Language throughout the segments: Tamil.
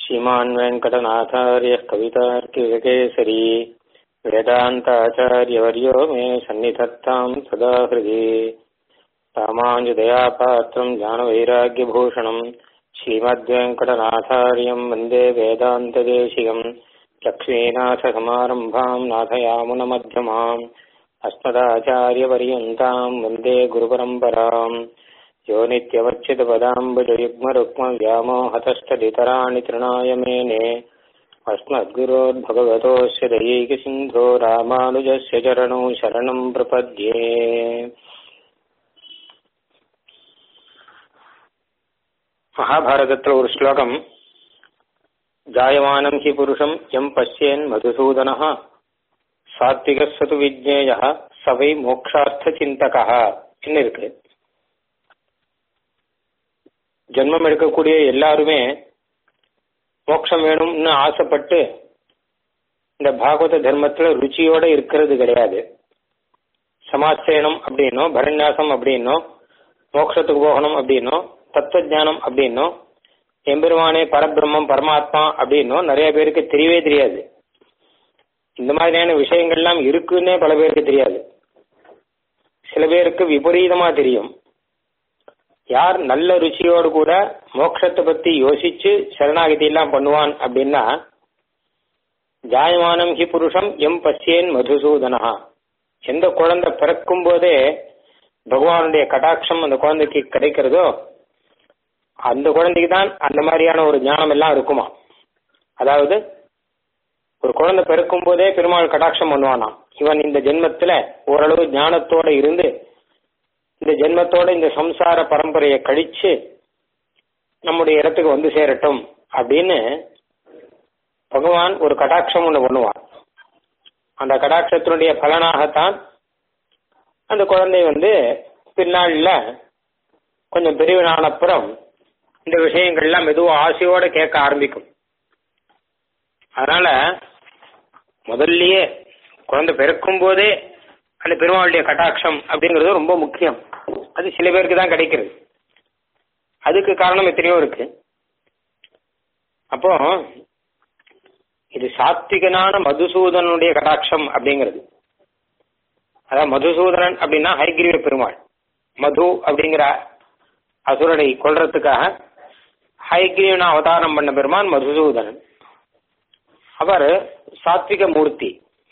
श्रीमान् वेङ्कटनाथार्यः कवितार्किकेसरी वेदान्ताचार्यवर्यो मे सन्निधत्ताम् सदा हृदि रामाञ्जदयापात्रम् ज्ञानवैराग्यभूषणम् श्रीमद्वेङ्कटनाथार्यम् वन्दे वेदान्तदेशिकम् लक्ष्मीनाथसमारम्भाम् नाथयामुनमध्यमाम् अस्मदाचार्यपर्यन्ताम् वन्दे गुरुपरम्पराम् यो नित्यवच्युतपदाम्बुजयुग्मरुक्मव्यामोहतस्तदितराणि तृणाय मेने अस्मद्गुरोद्भगवतोऽस्य दयैकसिन्धो रामानुजस्य चरणौ शरणम् प्रपद्ये மகாபாரதத்தில் ஒரு ஸ்லோகம் ஜாயமானம் ஹி புருஷம் எம் பசியன் மதுசூதன சாத்விகசது விஜ்ஞேய சவை மோக்ஷார்த்த சிந்தகா என்ன இருக்கு ஜென்மம் எடுக்கக்கூடிய எல்லாருமே மோட்சம் வேணும்னு ஆசைப்பட்டு இந்த பாகவத தர்மத்துல ருச்சியோட இருக்கிறது கிடையாது சமாச்சயனம் அப்படின்னோ பரநியாசம் அப்படின்னோ மோட்சத்துக்கு போகணும் அப்படின்னோ தத்துவஜானம் அப்படின்னோ எம்பெருமானே பரபிரம்மம் பரமாத்மா அப்படின்னும் நிறைய பேருக்கு தெரியவே தெரியாது இந்த மாதிரியான விஷயங்கள்லாம் இருக்குன்னே பல பேருக்கு தெரியாது சில பேருக்கு விபரீதமா தெரியும் யார் நல்ல ருச்சியோடு கூட மோட்சத்தை பத்தி யோசிச்சு சரணாகதி எல்லாம் பண்ணுவான் அப்படின்னா ஜாயமானம் ஹி புருஷம் எம் பசியேன் மதுசூதனா எந்த குழந்தை பிறக்கும் போதே பகவானுடைய கடாட்சம் அந்த குழந்தைக்கு கிடைக்கிறதோ அந்த குழந்தைக்கு தான் அந்த மாதிரியான ஒரு ஞானம் எல்லாம் இருக்குமா அதாவது ஒரு குழந்தை பிறக்கும் போதே பெருமாள் கடாட்சம் பண்ணுவானாம் இவன் இந்த ஜென்மத்துல ஓரளவு ஞானத்தோட இருந்து இந்த ஜென்மத்தோட இந்த சம்சார பரம்பரையை கழிச்சு நம்முடைய இடத்துக்கு வந்து சேரட்டும் அப்படின்னு பகவான் ஒரு கடாட்சம் ஒன்று பண்ணுவான் அந்த கடாட்சத்தினுடைய பலனாகத்தான் அந்த குழந்தை வந்து பின்னாளில் கொஞ்சம் பெரியவனான அப்புறம் இந்த விஷயங்கள்லாம் மெதுவாக ஆசையோட கேட்க ஆரம்பிக்கும் அதனால முதல்லயே குழந்தை பிறக்கும் போதே அந்த பெருமாளுடைய கட்டாட்சம் அப்படிங்கிறது ரொம்ப முக்கியம் அது சில பேருக்கு தான் கிடைக்கிறது அதுக்கு காரணம் எத்தனையோ இருக்கு அப்போ இது சாத்விகனான மதுசூதனுடைய கடாட்சம் அப்படிங்கிறது அதான் மதுசூதனன் அப்படின்னா ஹைகிரீவ பெருமாள் மது அப்படிங்கிற அசுரனை கொல்றதுக்காக ஹைகிரீவன அவதாரம் பண்ண பெருமான் மதுசூதனன் அவர் சாத்விக மூர்த்தி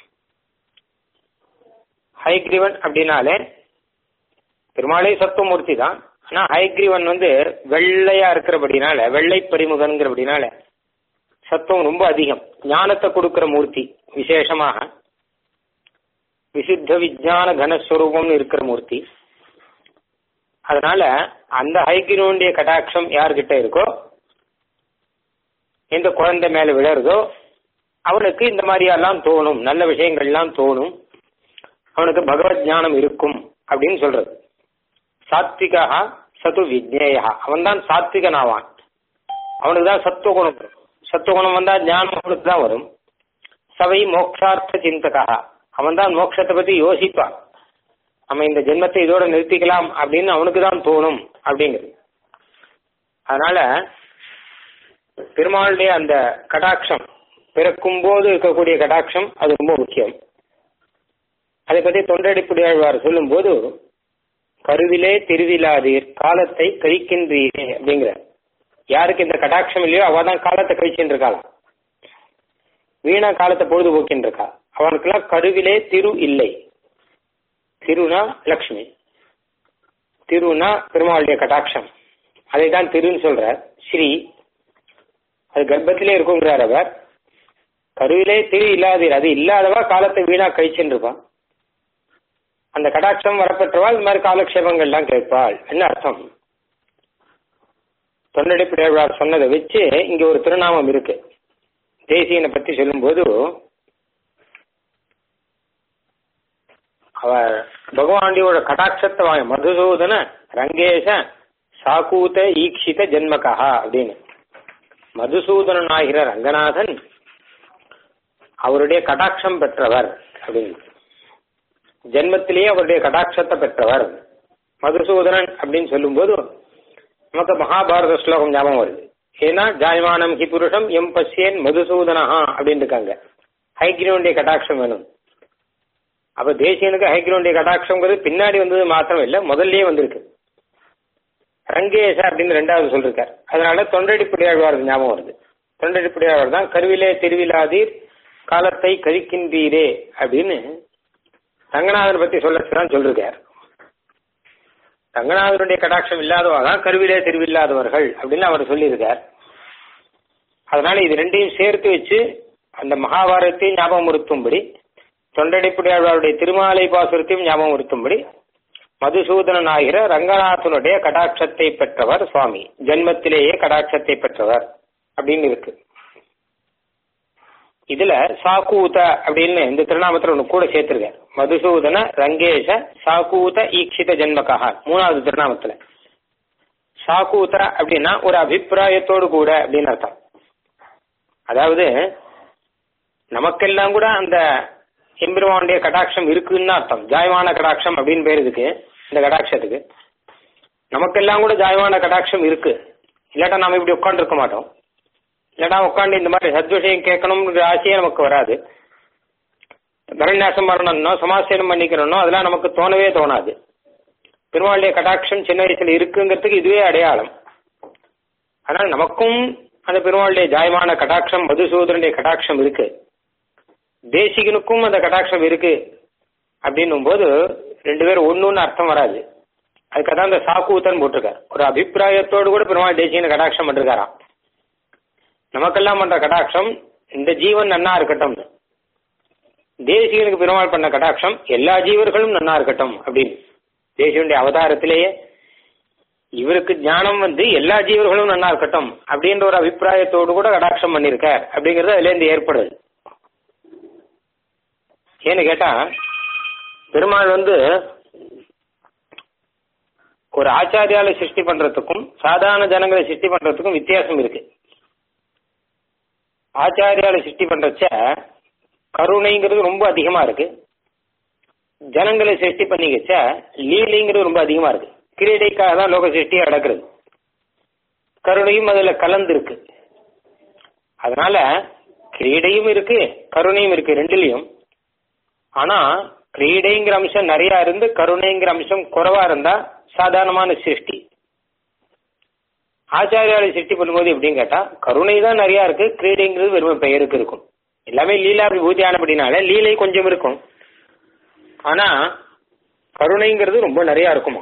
ஹைகிரீவன் அப்படின்னாலே பெருமாளே சத்துவமூர்த்தி தான் ஆனா ஹைகிரீவன் வந்து வெள்ளையா இருக்கிறபடினால வெள்ளை பரிமுகன்கிறபடினால சத்துவம் ரொம்ப அதிகம் ஞானத்தை கொடுக்கிற மூர்த்தி விசேஷமாக விசுத்த விஜயான கனஸ்வரூபம்னு இருக்கிற மூர்த்தி அதனால அந்த ஹைகிரீவனுடைய கடாட்சம் யார்கிட்ட இருக்கோ எந்த குழந்தை மேல விழறதோ அவனுக்கு இந்த மாதிரியெல்லாம் தோணும் நல்ல விஷயங்கள்லாம் தோணும் அவனுக்கு பகவத் ஞானம் இருக்கும் அப்படின்னு சொல்றது சாத்விகா சது விஜ்னேயா அவன் தான் சாத்விகன் ஆவான் அவனுக்கு தான் சத்துவகுணம் வரும் சத்துவகுணம் வந்தா ஞானம் அவனுக்கு தான் வரும் சவை மோக்ஷார்த்த சிந்தகா அவன் தான் மோட்சத்தை பத்தி யோசிப்பான் நம்ம இந்த ஜென்மத்தை இதோட நிறுத்திக்கலாம் அப்படின்னு அவனுக்கு தான் தோணும் அப்படிங்கிறது அதனால பெருமாளுடைய அந்த கடாட்சம் பிறக்கும் போது இருக்கக்கூடிய கடாட்சம் அது ரொம்ப முக்கியம் அதை பற்றி தொண்டடிப்புடையாழ்வார் சொல்லும் போது கருவிலே திருவிழாதீர் காலத்தை கழிக்கின்றீரே அப்படிங்கிற யாருக்கு இந்த கடாட்சம் இல்லையோ அவ தான் காலத்தை கழிச்சுட்டு இருக்காளாம் வீணா காலத்தை பொழுதுபோக்கின்னு இருக்கா அவனுக்கெல்லாம் கருவிலே திரு இல்லை திருனா லக்ஷ்மி திருனா பெருமாளுடைய கடாட்சம் அதை தான் திருன்னு சொல்றார் ஸ்ரீ அது கர்ப்பத்திலே இருக்குங்கிறார் அவர் கருவிலே திரு இல்லாதீர் அது இல்லாதவா காலத்தை வீணா கழிச்சுன்னு இருப்பான் அந்த கடாட்சம் வரப்பெற்றவா இது மாதிரி காலக்ஷேபங்கள்லாம் கேட்பாள் என்ன அர்த்தம் தொண்டடிப்பிடையார் சொன்னதை வச்சு இங்க ஒரு திருநாமம் இருக்கு தேசியனை பத்தி சொல்லும்போது அவர் பகவானுடைய கடாட்சத்தை வாங்க மதுசூதன ரங்கேஷ சாக்கூத ஈக்ஷித ஜென்மகா அப்படின்னு மதுசூதனன் ஆகிற ரங்கநாதன் அவருடைய கடாட்சம் பெற்றவர் அப்படின்னு ஜென்மத்திலேயே அவருடைய கடாட்சத்தை பெற்றவர் மதுசூதனன் அப்படின்னு சொல்லும்போது நமக்கு மகாபாரத ஸ்லோகம் ஞாபகம் வருது ஏன்னா ஜாயமானம் ஹி புருஷம் எம் பசியன் மதுசூதனஹா அப்படின்னு இருக்காங்க ஹைகிரவுண்டிய கடாட்சம் வேணும் அப்ப தேசியனுக்கு ஹைகிரவுண்டிய கடாட்சம்ங்கிறது பின்னாடி வந்தது மாத்திரம் இல்ல முதல்லயே வந்திருக்கு ரங்கேஷ அப்படின்னு ரெண்டாவது சொல்லிருக்கார் அதனால தொண்டடிப்படியாழ்வார் ஞாபகம் வருது தொண்டடிப்படியாழ்வார் தான் கருவிலே திருவிழாதீர் காலத்தை கழிக்கின்றீரே அப்படின்னு ரங்கநாதனை பத்தி சொல்லச்சுதான் சொல்லிருக்கார் ரங்கநாதனுடைய கடாட்சம் இல்லாதவா தான் கருவிலே திருவில்லாதவர்கள் அப்படின்னு அவர் சொல்லியிருக்கார் அதனால இது ரெண்டையும் சேர்த்து வச்சு அந்த மகாபாரதத்தையும் ஞாபகம் உறுத்தும்படி தொண்டடிப்புடையாளருடைய திருமாலை பாசுரத்தையும் ஞாபகம் உறுத்தும்படி மதுசூதனன் ஆகிற ரங்கநாதனுடைய கடாட்சத்தை பெற்றவர் சுவாமி ஜென்மத்திலேயே கடாட்சத்தை பெற்றவர் அப்படின்னு இருக்கு இதுல சாக்கூத அப்படின்னு இந்த திருநாமத்துல ஒண்ணு கூட சேர்த்திருக்கார் மதுசூதன ரங்கேஷ சாக்கூத ஈக்ஷித ஜென்மக்காக மூணாவது திருநாமத்துல சாக்கூத அப்படின்னா ஒரு அபிப்பிராயத்தோடு கூட அப்படின்னு அர்த்தம் அதாவது நமக்கெல்லாம் கூட அந்த எம்பெருமானுடைய கடாட்சம் இருக்குன்னு அர்த்தம் ஜாயமான கடாட்சம் அப்படின்னு பேர் இதுக்கு இந்த கடாட்சத்துக்கு நமக்கெல்லாம் கூட ஜாயமான கடாட்சம் இருக்கு இல்லாட்டா நாம இப்படி உட்காந்துருக்க மாட்டோம் இல்லாட்டா உட்காந்து இந்த மாதிரி சத்விஷயம் கேட்கணும்ன்ற ஆசையே நமக்கு வராது பரநியாசம் பண்ணணும்னோ சமாசேனம் பண்ணிக்கணும்னோ அதெல்லாம் நமக்கு தோணவே தோணாது பெருமாளுடைய கடாட்சம் சின்ன வயசுல இருக்குங்கிறதுக்கு இதுவே அடையாளம் அதனால நமக்கும் அந்த பெருமாளுடைய ஜாயமான கடாட்சம் மதுசூதனுடைய கடாட்சம் இருக்கு தேசிகனுக்கும் அந்த கடாட்சம் இருக்கு அப்படின்னும் போது ரெண்டு பேரும் ஒண்ணுன்னு அர்த்தம் வராது அதுக்காக தான் அந்த சாக்கூத்தன் போட்டிருக்கார் ஒரு அபிப்பிராயத்தோடு கூட பெருமாள் தேசிகன கடாட்சம் பண்ணிருக்காராம் நமக்கெல்லாம் பண்ற கடாட்சம் இந்த ஜீவன் நன்னா இருக்கட்டும் தேசிகனுக்கு பெருமாள் பண்ண கடாட்சம் எல்லா ஜீவர்களும் நன்னா இருக்கட்டும் அப்படின்னு தேசியனுடைய அவதாரத்திலேயே இவருக்கு ஞானம் வந்து எல்லா ஜீவர்களும் நன்னா இருக்கட்டும் அப்படின்ற ஒரு அபிப்பிராயத்தோடு கூட கடாட்சம் பண்ணிருக்கார் அப்படிங்கறது அதுல இருந்து ஏற்படுது ஏன்னு கேட்டா பெருமாள் வந்து ஒரு ஆச்சாரியால சிருஷ்டி பண்றதுக்கும் சாதாரண ஜனங்களை சிருஷ்டி பண்றதுக்கும் வித்தியாசம் இருக்கு ஆச்சாரியால சிருஷ்டி பண்றச்ச கருணைங்கிறது ரொம்ப அதிகமா இருக்கு ஜனங்களை சிருஷ்டி பண்ணிக்கச்ச லீலைங்கிறது ரொம்ப அதிகமா இருக்கு கிரீடைக்காக தான் லோக சிருஷ்டியே நடக்கிறது கருணையும் அதுல கலந்து இருக்கு அதனால கிரீடையும் இருக்கு கருணையும் இருக்கு ரெண்டுலயும் ஆனா கிரீடைங்கிற அம்சம் நிறைய இருந்து கருணைங்கிற அம்சம் குறைவா இருந்தா சாதாரணமான சிருஷ்டி ஆச்சாரியாலை சிருஷ்டி பண்ணும்போது எப்படின்னு கேட்டா கருணை தான் நிறைய இருக்கு கிரீடைங்கிறது வெறும் பெயருக்கு இருக்கும் எல்லாமே லீலா விபூதி ஆனபடினால லீலை கொஞ்சம் இருக்கும் ஆனா கருணைங்கிறது ரொம்ப நிறைய இருக்குமா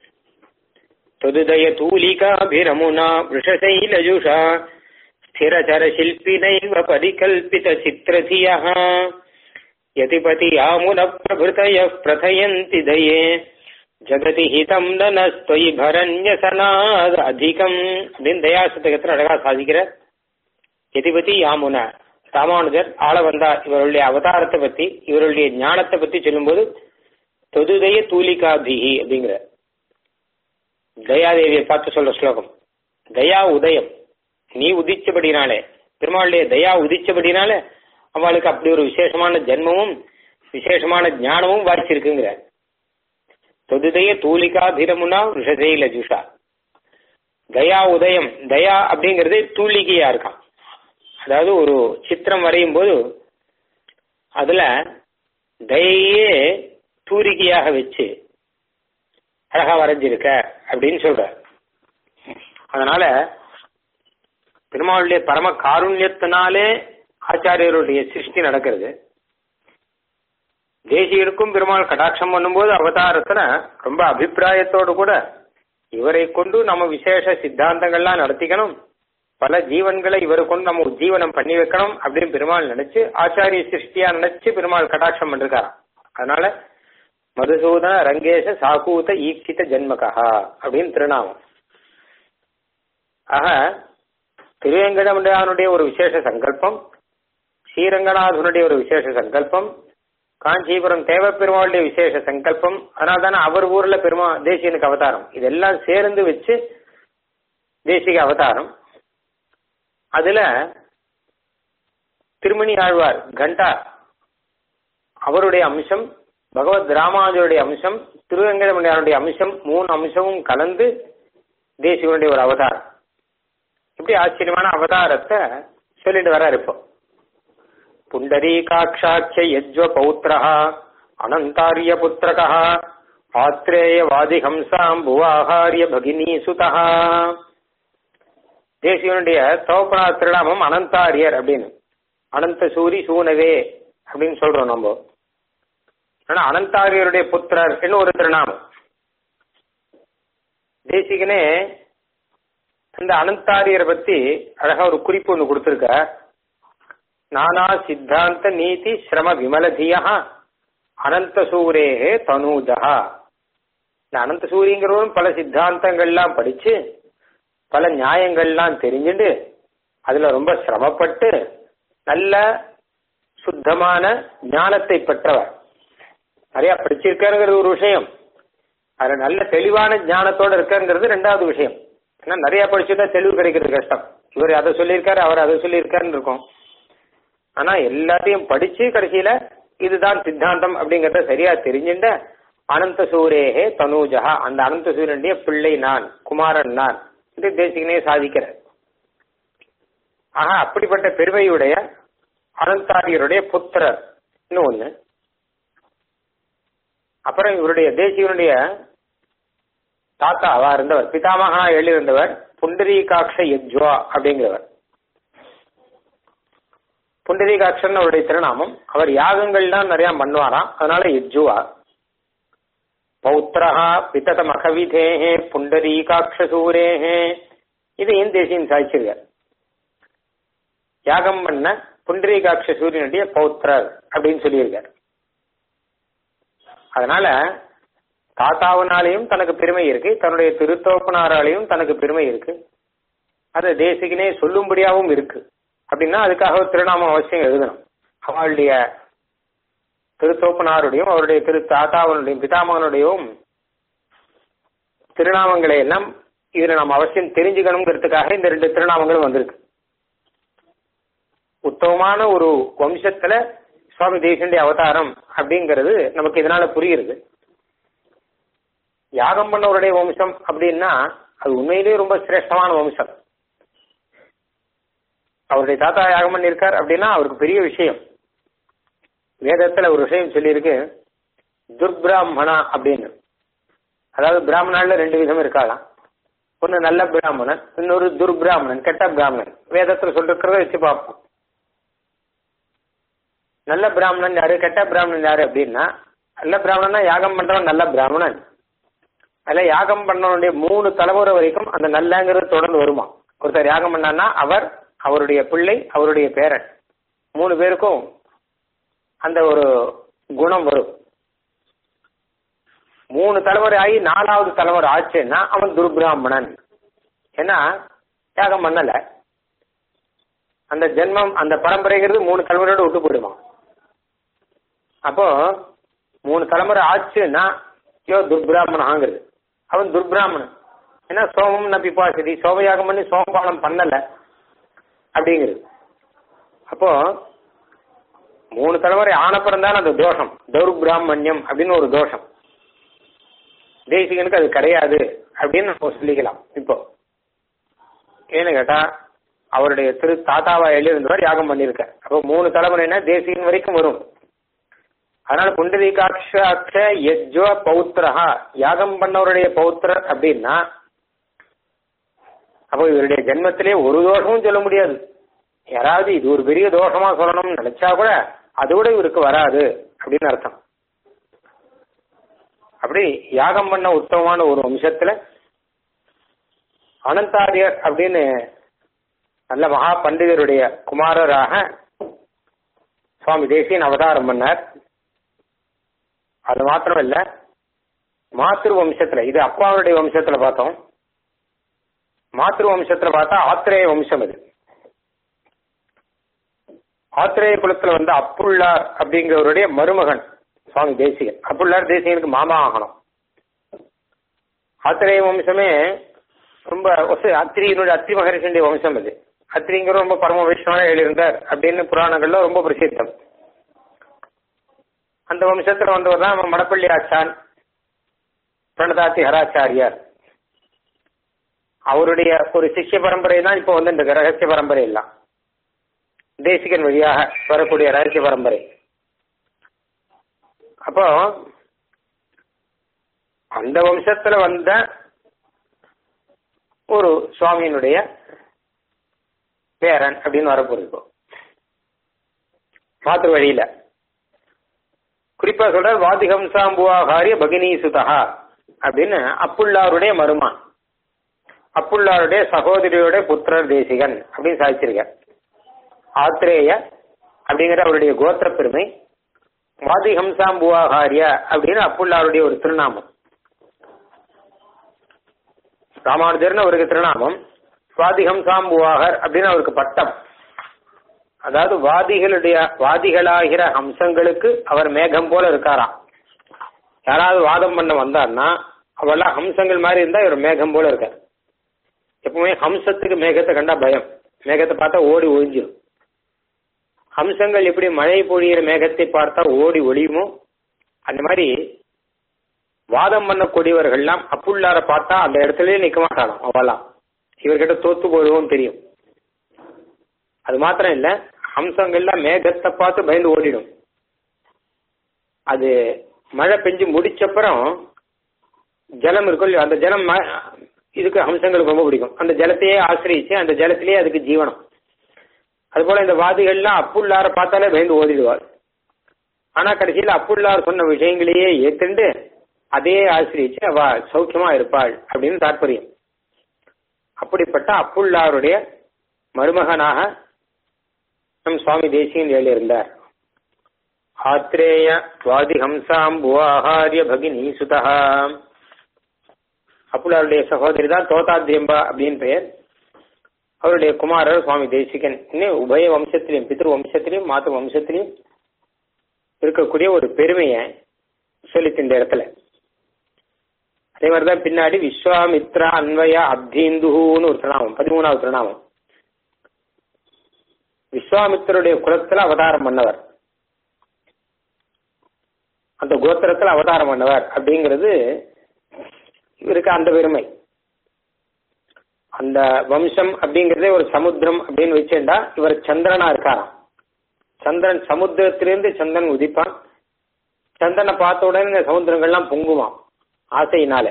தொதுதய தூலிகாபிரமுனா விஷசைலஜுஷா ஸ்திரச்சர சில்பினைவ பரிகல்பித சித்திரதியா யதிபதி ஆமுன பிரபுதய பிரதயந்தி தயே ஜகதி ஹிதம் நனஸ்தொய் பரண்யசனாத் அதிகம் அப்படின்னு தயாசதகத்தில் அழகா சாதிக்கிற எதிபதி யாமுன ராமானுஜர் ஆள வந்தார் இவருடைய அவதாரத்தை பத்தி இவருடைய ஞானத்தை பத்தி சொல்லும்போது தொதுதய தூலிகாபிகி அப்படிங்கிற தயாதேவியை பார்த்து சொல்ற ஸ்லோகம் தயா உதயம் நீ உதிச்சபடினாலே பெருமாளுடைய தயா உதிச்சபடினாலே அவளுக்கு அப்படி ஒரு விசேஷமான ஜென்மமும் விசேஷமான ஞானமும் வாய்ச்சிருக்குங்கிற தொதுதய தூலிகா பிரமுனா ரிஷதே லஜுஷா தயா உதயம் தயா அப்படிங்கிறது தூளிகையா இருக்கான் அதாவது ஒரு சித்திரம் வரையும் போது அதுல தயையே தூரிகையாக வச்சு அழகா வரைஞ்சிருக்க அப்படின்னு சொல்ற அதனால பெருமாளுடைய பரம காருண்யத்தினாலே ஆச்சாரியருடைய சிருஷ்டி நடக்கிறது தேசியருக்கும் பெருமாள் கடாட்சம் பண்ணும்போது அவதாரத்துல ரொம்ப அபிப்பிராயத்தோடு கூட இவரை கொண்டு நம்ம விசேஷ சித்தாந்தங்கள்லாம் நடத்திக்கணும் பல ஜீவன்களை இவரை கொண்டு நம்ம உஜ்ஜீவனம் பண்ணி வைக்கணும் அப்படின்னு பெருமாள் நினைச்சு ஆச்சாரிய சிருஷ்டியா நினைச்சு பெருமாள் கடாட்சம் பண்ணிருக்காராம் அதனால மதுசூதன ரங்கேஷ சாகூத ஈப்சித ஜென்மகா அப்படின்னு திருநாமம் ஆக திருவேங்கடமுடையானுடைய ஒரு விசேஷ சங்கல்பம் ஸ்ரீரங்கநாதனுடைய ஒரு விசேஷ சங்கல்பம் காஞ்சிபுரம் தேவப்பெருமாளுடைய விசேஷ சங்கல்பம் அதனால தானே அவர் ஊர்ல பெருமா தேசியனுக்கு அவதாரம் இதெல்லாம் சேர்ந்து வச்சு தேசிக அவதாரம் அதுல திருமணி ஆழ்வார் கண்டா அவருடைய அம்சம் பகவத் ராமானுஜருடைய அம்சம் திருவெங்கடமுடியாருடைய அம்சம் மூணு அம்சமும் கலந்து தேசியனுடைய ஒரு அவதாரம் அப்படி ஆச்சரியமான அவதாரத்தை சொல்லிட்டு வர்றாரு இப்போ புண்டரீகாட்சாட்ச யஜ்வ பௌத்திரா அனந்தாரிய புத்திரகா ஆத்ரேய வாதிஹம்சாம் புவாகாரிய பகினி சுதா தேசியனுடைய தோப்பனா திருநாமம் அனந்தாரியர் அப்படின்னு அனந்த சூரி சூனவே அப்படின்னு சொல்றோம் நம்ம ஆனா அனந்தாரியருடைய புத்திரர் என்ன ஒரு திருநாமம் தேசிகனே அந்த அனந்தாரியரை பத்தி அழகா ஒரு குறிப்பு ஒன்று கொடுத்திருக்க நானா சித்தாந்த நீதி சிரம விமலதியா அனந்த சூரேகே தனூஜா இந்த அனந்த சூரியங்கிறவரும் பல சித்தாந்தங்கள்லாம் படிச்சு பல நியாயங்கள்லாம் தெரிஞ்சுட்டு அதுல ரொம்ப சிரமப்பட்டு நல்ல சுத்தமான ஞானத்தை பெற்றவர் நிறைய படிச்சிருக்காருங்கிறது ஒரு விஷயம் அதுல நல்ல தெளிவான ஞானத்தோட இருக்காருங்கிறது ரெண்டாவது விஷயம் ஏன்னா நிறைய படிச்சுட்டா தெளிவு கிடைக்கிறது கஷ்டம் இவர் அதை சொல்லியிருக்காரு அவர் அதை சொல்லியிருக்காருன்னு இருக்கும் ஆனா எல்லாத்தையும் படிச்சு கடைசியில இதுதான் சித்தாந்தம் அப்படிங்கறத சரியா தெரிஞ்சுட்ட அனந்த சூரேகே தனூஜா அந்த அனந்த சூரியனுடைய பிள்ளை நான் குமாரன் நான் இது தேசிகனே சாதிக்கிறார் ஆக அப்படிப்பட்ட பெருமையுடைய அனந்தாரியருடைய புத்திரர் இன்னும் ஒண்ணு அப்புறம் இவருடைய தேசிகனுடைய தாத்தாவா இருந்தவர் பிதாமகா எழுதியிருந்தவர் புண்டரீகாட்ச யஜ்வா அப்படிங்கிறவர் புண்டரீகாட்சன் அவருடைய திருநாமம் அவர் யாகங்கள்லாம் நிறைய பண்ணுவாராம் அதனால யஜ்ஜுவா பௌத்திரஹா பிதத மகவிதேஹே புண்டரீகாட்சசூரேஹே இதையும் தேசியம் சாய்ச்சிருக்கார் யாகம் பண்ண புண்டரீகாட்ச சூரியனுடைய பௌத்திரர் அப்படின்னு சொல்லியிருக்கார் அதனால தாத்தாவினாலையும் தனக்கு பெருமை இருக்கு தன்னுடைய திருத்தோப்பனாராலையும் தனக்கு பெருமை இருக்கு அது தேசிகனே சொல்லும்படியாகவும் இருக்கு அப்படின்னா அதுக்காக ஒரு திருநாமம் அவசியம் எழுதணும் அவளுடைய திருத்தோப்பனாருடையும் அவருடைய திரு தாத்தாவனுடையும் பிதாமகனுடையும் திருநாமங்களை எல்லாம் இதுல நம்ம அவசியம் தெரிஞ்சுக்கணுங்கிறதுக்காக இந்த ரெண்டு திருநாமங்களும் வந்திருக்கு உத்தமமான ஒரு வம்சத்துல சுவாமி தேசனுடைய அவதாரம் அப்படிங்கிறது நமக்கு இதனால புரியுது யாகம் பண்ணவருடைய வம்சம் அப்படின்னா அது உண்மையிலேயே ரொம்ப சிரேஷ்டமான வம்சம் அவருடைய தாத்தா யாகம் பண்ணியிருக்கார் அப்படின்னா அவருக்கு பெரிய விஷயம் வேதத்துல ஒரு விஷயம் சொல்லியிருக்கு துர்பிராமணா அப்படின்னு அதாவது பிராமணால ரெண்டு விதம் இருக்காளாம் ஒன்னு நல்ல பிராமணன் இன்னொரு துர்பிராமணன் கெட்ட பிராமணன் வேதத்துல சொல்லிருக்கிறத வச்சு பார்ப்போம் நல்ல பிராமணன் யாரு கெட்ட பிராமணன் யாரு அப்படின்னா நல்ல பிராமணன்னா யாகம் பண்றவன் நல்ல பிராமணன் அதுல யாகம் பண்ணவனுடைய மூணு தலைமுறை வரைக்கும் அந்த நல்லங்கிறது தொடர்ந்து வருமா ஒருத்தர் யாகம் பண்ணான்னா அவர் அவருடைய பிள்ளை அவருடைய பேரன் மூணு பேருக்கும் அந்த ஒரு குணம் வரும் மூணு தலைமுறை ஆகி நாலாவது தலைமுறை ஆச்சுன்னா அவன் துர்பிராமணன் ஏன்னா யாகம் பண்ணல அந்த ஜென்மம் அந்த பரம்பரைங்கிறது மூணு தலைமுறையோட விட்டு போயிடுமா அப்போ மூணு தலைமுறை ஆச்சுன்னா யோ துர்பிராமணாங்கிறது அவன் துர்பிராமணன் ஏன்னா சோமம் நப்பி பாசதி சோமயாகம் பண்ணி சோமபானம் பண்ணல அப்படிங்கிறது அப்போ மூணு தலைமுறை ஆனப்புறம் தான் அந்த தோஷம் தௌர்பிராமணியம் அப்படின்னு ஒரு தோஷம் தேசிகனுக்கு அது கிடையாது அப்படின்னு நம்ம சொல்லிக்கலாம் இப்போ ஏன்னு கேட்டா அவருடைய திரு தாத்தாவா எழுதியிருந்தவர் யாகம் பண்ணியிருக்க அப்போ மூணு தலைமுறைனா தேசிகன் வரைக்கும் வரும் அதனால புண்டரீகாட்சாட்ச யஜ்வ பௌத்திரஹா யாகம் பண்ணவருடைய பௌத்திரர் அப்படின்னா அப்போ இவருடைய ஜென்மத்திலே ஒரு தோஷமும் சொல்ல முடியாது யாராவது இது ஒரு பெரிய தோஷமா சொல்லணும்னு நினைச்சா கூட அது கூட இவருக்கு வராது அப்படின்னு அர்த்தம் அப்படி யாகம் பண்ண உத்தமமான ஒரு வம்சத்துல அனந்தாரியர் அப்படின்னு நல்ல மகா பண்டிதருடைய குமாரராக சுவாமி தேசியன் அவதாரம் பண்ணார் அது மாத்திரம் இல்ல மாத்திரு வம்சத்துல இது அப்பாவுடைய வம்சத்துல பார்த்தோம் மாத்திரு வம்சத்துல பார்த்தா ஆத்திரேய வம்சம் இது ஆத்திரேய குலத்துல வந்து அப்புள்ளார் அப்படிங்கிறவருடைய மருமகன் சுவாமி தேசிகன் அப்புள்ளார் தேசிகனுக்கு மாமா ஆகணும் ஆத்திரேய வம்சமே ரொம்ப அத்திரியினுடைய அத்திரி மகரிஷனுடைய வம்சம் அது அத்திரிங்கிற ரொம்ப பரம வைஷ்ணவனா எழுதியிருந்தார் அப்படின்னு புராணங்கள்ல ரொம்ப பிரசித்தம் அந்த வம்சத்துல வந்தவர் தான் நம்ம மடப்பள்ளி ஆச்சான் பிரணதாத்தி ஹராச்சாரியார் அவருடைய ஒரு சிஷ்ய பரம்பரை தான் இப்போ வந்து இந்த ரகசிய பரம்பரை எல்லாம் தேசிகன் வழியாக வரக்கூடிய ரகசிய பரம்பரை அப்போ அந்த வம்சத்துல வந்த ஒரு சுவாமியினுடைய பேரன் அப்படின்னு வரப்போகுது இப்போ மாத்து வழியில குறிப்பா சொல்ற வாதிகம்சாம்புவாகாரிய பகினி சுதா அப்படின்னு அப்புள்ளாருடைய மருமான் அப்புள்ளாருடைய சகோதரியோட புத்திரர் தேசிகன் அப்படின்னு சாதிச்சிருக்கார் ஆத்ரேய அப்படிங்கிற அவருடைய கோத்திர பெருமை வாதிகம்சாம்புவாகாரிய அப்படின்னு அப்புள்ளாருடைய ஒரு திருநாமம் ராமானுஜர்னு அவருக்கு திருநாமம் வாதிகம்சாம்புவாகர் அப்படின்னு அவருக்கு பட்டம் அதாவது வாதிகளுடைய வாதிகளாகிற ஹம்சங்களுக்கு அவர் மேகம் போல இருக்காராம் யாராவது வாதம் பண்ண வந்தார்னா அவெல்லாம் ஹம்சங்கள் மாதிரி இருந்தா இவர் மேகம் போல இருக்கார் எப்பவுமே ஹம்சத்துக்கு மேகத்தை கண்டா பயம் மேகத்தை பார்த்தா ஓடி ஒழிஞ்சிடும் ஹம்சங்கள் எப்படி மழை பொழியிற மேகத்தை பார்த்தா ஓடி ஒளியுமோ அந்த மாதிரி வாதம் பண்ணக்கூடியவர்கள்லாம் அப்புள்ளார பார்த்தா அந்த இடத்துலயே நிக்க மாட்டாளாம் அவெல்லாம் இவர்கிட்ட தோத்து போடுவோம் தெரியும் அது மாத்திரம் இல்ல ஹம்சங்கள்லாம் மேகத்தை பார்த்து பயந்து ஓடிடும் அது மழை பெஞ்சு முடிச்சப்புறம் ஜலம் இருக்கும் இல்லையா அந்த ஜலம் ம- இதுக்கு ஹம்சங்களுக்கு ரொம்ப பிடிக்கும் அந்த ஜலத்தையே ஆசிரியிச்சு அந்த ஜலத்திலேயே அதுக்கு ஜீவனம் அதுபோல இந்த வாதிகள்லாம் அப்புள்ளார பார்த்தாலே பயந்து ஓடிடுவார் ஆனா கடைசியில் அப்புள்ளார் சொன்ன விஷயங்களையே ஏத்துண்டு அதையே ஆசிரியிச்சு அவ சௌக்கியமா இருப்பாள் அப்படின்னு தாற்பயம் அப்படிப்பட்ட அப்புள்ளாருடைய மருமகனாக நம் சுவாமி தேசியன் எழுதியிருந்தார் ஆத்ரேய வாதிஹம்சாம்புவாஹாரிய பகினி சுதா அப்புள்ளாருடைய சகோதரி தான் தோதாத்ரியம்பா அப்படின்னு பெயர் அவருடைய குமாரர் சுவாமி தேசிகன் இன்னும் உபய வம்சத்திலையும் பித்ரு வம்சத்திலையும் மாத்து வம்சத்திலையும் இருக்கக்கூடிய ஒரு பெருமையை சொல்லித்து இந்த இடத்துல அதே மாதிரிதான் பின்னாடி விஸ்வாமித்ரா அன்வய அப்தீந்துன்னு ஒரு திருநாமம் பதிமூணாவது திருநாமம் விஸ்வாமித்தருடைய குலத்துல அவதாரம் பண்ணவர் அந்த கோத்திரத்துல அவதாரம் பண்ணவர் அப்படிங்கிறது இவருக்கு அந்த பெருமை அந்த வம்சம் அப்படிங்கறதே ஒரு சமுத்திரம் அப்படின்னு வச்சுட்டா இவர் சந்திரனா இருக்காராம் சந்திரன் சமுத்திரத்திலிருந்து சந்திரன் உதிப்பான் சந்திரனை பார்த்த உடனே இந்த சமுத்திரங்கள்லாம் பொங்குவான் ஆசையினால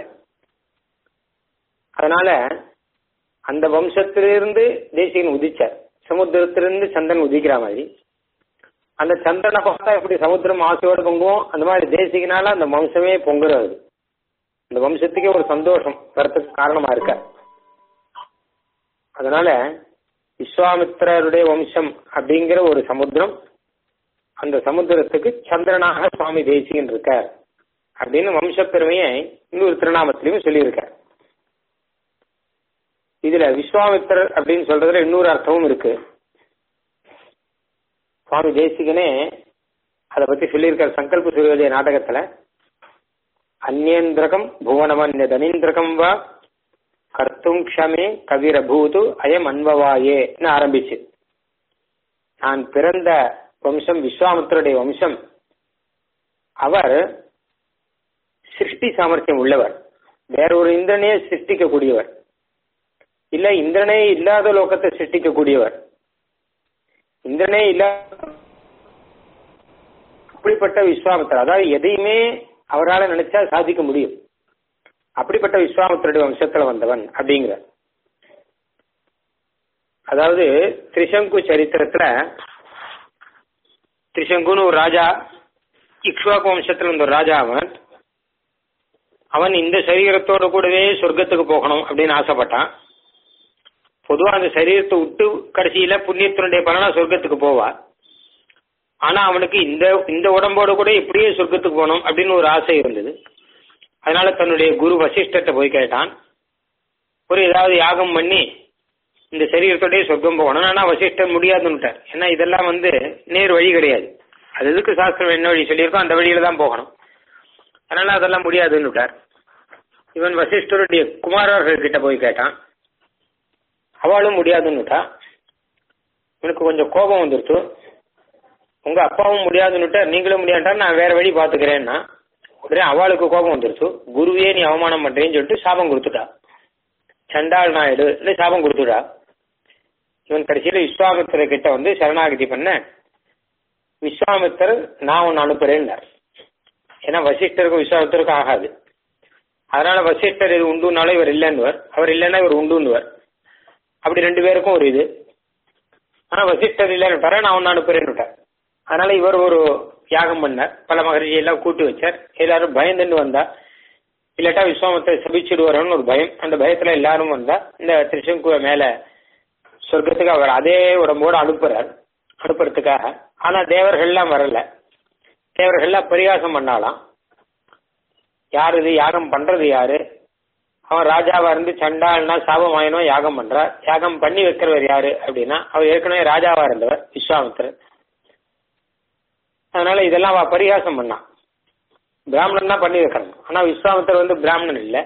அதனால அந்த வம்சத்திலிருந்து தேசிகன் உதிச்சார் சமுத்திரத்திலிருந்து சந்திரன் உதிக்கிற மாதிரி அந்த சந்திரனை பார்த்தா எப்படி சமுத்திரம் ஆசையோட பொங்குவோம் அந்த மாதிரி தேசிகனால அந்த வம்சமே பொங்குறது அந்த வம்சத்துக்கே ஒரு சந்தோஷம் வரத்துக்கு காரணமா இருக்க அதனால விஸ்வாமித்திரருடைய வம்சம் அப்படிங்கிற ஒரு சமுத்திரம் அந்த சமுத்திரத்துக்கு சந்திரனாக சுவாமி தேசிகன் இருக்கார் அப்படின்னு வம்ச பெருமையை இன்னொரு திருநாமத்திலையும் சொல்லியிருக்கார் இதுல விஸ்வாமித்திரர் அப்படின்னு சொல்றதுல இன்னொரு அர்த்தமும் இருக்கு சுவாமி தேசிகனே அதை பத்தி சொல்லியிருக்கார் சங்கல்ப சூரியோதய நாடகத்துல அந்நேந்திரகம் புவனமன்ய தனீந்திரகம் வா கர்த்தும் க்ஷமே கவிரபூது அயம் அன்பவாயேன்னு ஆரம்பிச்சு நான் பிறந்த வம்சம் விஸ்வாமித்தருடைய வம்சம் அவர் சிருஷ்டி சாமர்த்தியம் உள்ளவர் வேற ஒரு இந்திரனையே சிருஷ்டிக்கக்கூடியவர் இல்ல இந்திரனே இல்லாத லோகத்தை சிருஷ்டிக்கக்கூடியவர் இந்திரனே இல்லாத அப்படிப்பட்ட விஸ்வாமித்தர் அதாவது எதையுமே அவரால் நினைச்சா சாதிக்க முடியும் அப்படிப்பட்ட விஸ்வாமித்தருடைய வம்சத்துல வந்தவன் அப்படிங்கிற அதாவது திரிசங்கு சரித்திரத்துல திரிசங்குன்னு ஒரு ராஜா இக்ஷ்வாக்கு வம்சத்துல இருந்த ஒரு ராஜா அவன் அவன் இந்த சரீரத்தோட கூடவே சொர்க்கத்துக்கு போகணும் அப்படின்னு ஆசைப்பட்டான் பொதுவா அந்த சரீரத்தை விட்டு கடைசியில புண்ணியத்தினுடைய பலனா சொர்க்கத்துக்கு போவா ஆனா அவனுக்கு இந்த இந்த உடம்போட கூட இப்படியே சொர்க்கத்துக்கு போகணும் அப்படின்னு ஒரு ஆசை இருந்தது அதனால தன்னுடைய குரு வசிஷ்டத்தை போய் கேட்டான் ஒரு ஏதாவது யாகம் பண்ணி இந்த சரீரத்தோடய சொர்க்கம் போகணும் ஆனா வசிஷ்டர் முடியாதுன்னுட்டார் ஏன்னா இதெல்லாம் வந்து நேர் வழி கிடையாது அது எதுக்கு சாஸ்திரம் என்ன வழி சொல்லியிருக்கோ அந்த வழியில தான் போகணும் அதனால அதெல்லாம் முடியாதுன்னுட்டார் இவன் வசிஷ்டருடைய குமாரர்கள் கிட்ட போய் கேட்டான் அவளும் முடியாதுன்னுட்டா இவனுக்கு கொஞ்சம் கோபம் வந்துருச்சு உங்க அப்பாவும் முடியாதுன்னுட்ட நீங்களும் முடியாட்டா நான் வேற வழி பாத்துக்கிறேன்னா உடனே அவளுக்கு கோபம் வந்துருச்சு குருவே நீ அவமானம் பண்றேன்னு சொல்லிட்டு சாபம் கொடுத்துட்டா சண்டாள் நாயுடு சாபம் கொடுத்துடா இவன் கடைசியில விஸ்வாமித்திர கிட்ட வந்து சரணாகதி பண்ண விஸ்வாமித்தர் நான் ஒன்னு அனுப்புறேன்னார் ஏன்னா வசிஷ்டருக்கும் விஸ்வாமித்தருக்கும் ஆகாது அதனால வசிஷ்டர் இது உண்டுனாலும் இவர் இல்லைன்னுவர் அவர் இல்லைன்னா இவர் உண்டுன்னுவர் அப்படி ரெண்டு பேருக்கும் ஒரு இது ஆனா வசிஷ்டர் இல்லைன்னு நான் ஒன்னு அனுப்புறேன்னு அதனால இவர் ஒரு யாகம் பண்ணார் பல மகரிஷி எல்லாம் கூட்டி வச்சார் எல்லாரும் பயந்துன்னு வந்தா இல்லாட்டா விஸ்வாமத்தை சபிச்சிடுவாரோன்னு ஒரு பயம் அந்த பயத்துல எல்லாரும் வந்தா இந்த திருஷங்குவ மேல சொர்க்கத்துக்கு அவர் அதே உடம்போடு அனுப்புறார் அனுப்புறதுக்காக ஆனா தேவர்கள்லாம் வரல தேவர்கள்லாம் பரிகாசம் பண்ணாலாம் யாரு இது யாகம் பண்றது யாரு அவன் ராஜாவா இருந்து சண்டாள்னா சாபமாயனோ யாகம் பண்றார் யாகம் பண்ணி வைக்கிறவர் யாரு அப்படின்னா அவர் ஏற்கனவே ராஜாவா இருந்தவர் விஸ்வாமித்திரர் அதனால இதெல்லாம் அவ பரிகாசம் பண்ணான் பிராமணன் தான் பண்ணி வைக்கணும் ஆனா விஸ்வாமித்தர் வந்து பிராமணன் இல்ல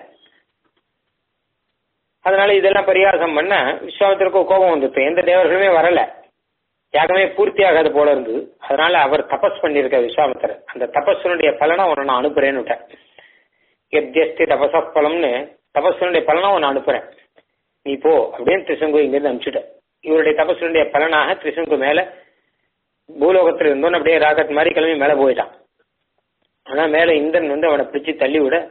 அதனால இதெல்லாம் பரிகாசம் பண்ண விஸ்வாமித்தருக்கு கோபம் வந்துட்டு எந்த தேவர்களுமே வரல யாகமே பூர்த்தி ஆகாது போல இருந்தது அதனால அவர் தபஸ் பண்ணியிருக்க விஸ்வாமித்தர் அந்த தபஸனுடைய பலனை உன்னை நான் அனுப்புறேன்னு விட்டேன் எத்யஸ்தி தபச பலம்னு தபஸனுடைய பலனை உன்னை அனுப்புறேன் நீ போ அப்படின்னு திரிசங்கு இங்கிருந்து அனுப்பிச்சுட்ட இவருடைய தபஸனுடைய பலனாக திரிசங்கு மேல பூலோகத்தில் இருந்தோன்னு அப்படியே ராக்கெட் மாதிரி கிளம்பி மேல போயிட்டான் ஆனா மேல இந்திரன் வந்து அவனை பிடிச்சு தள்ளி விட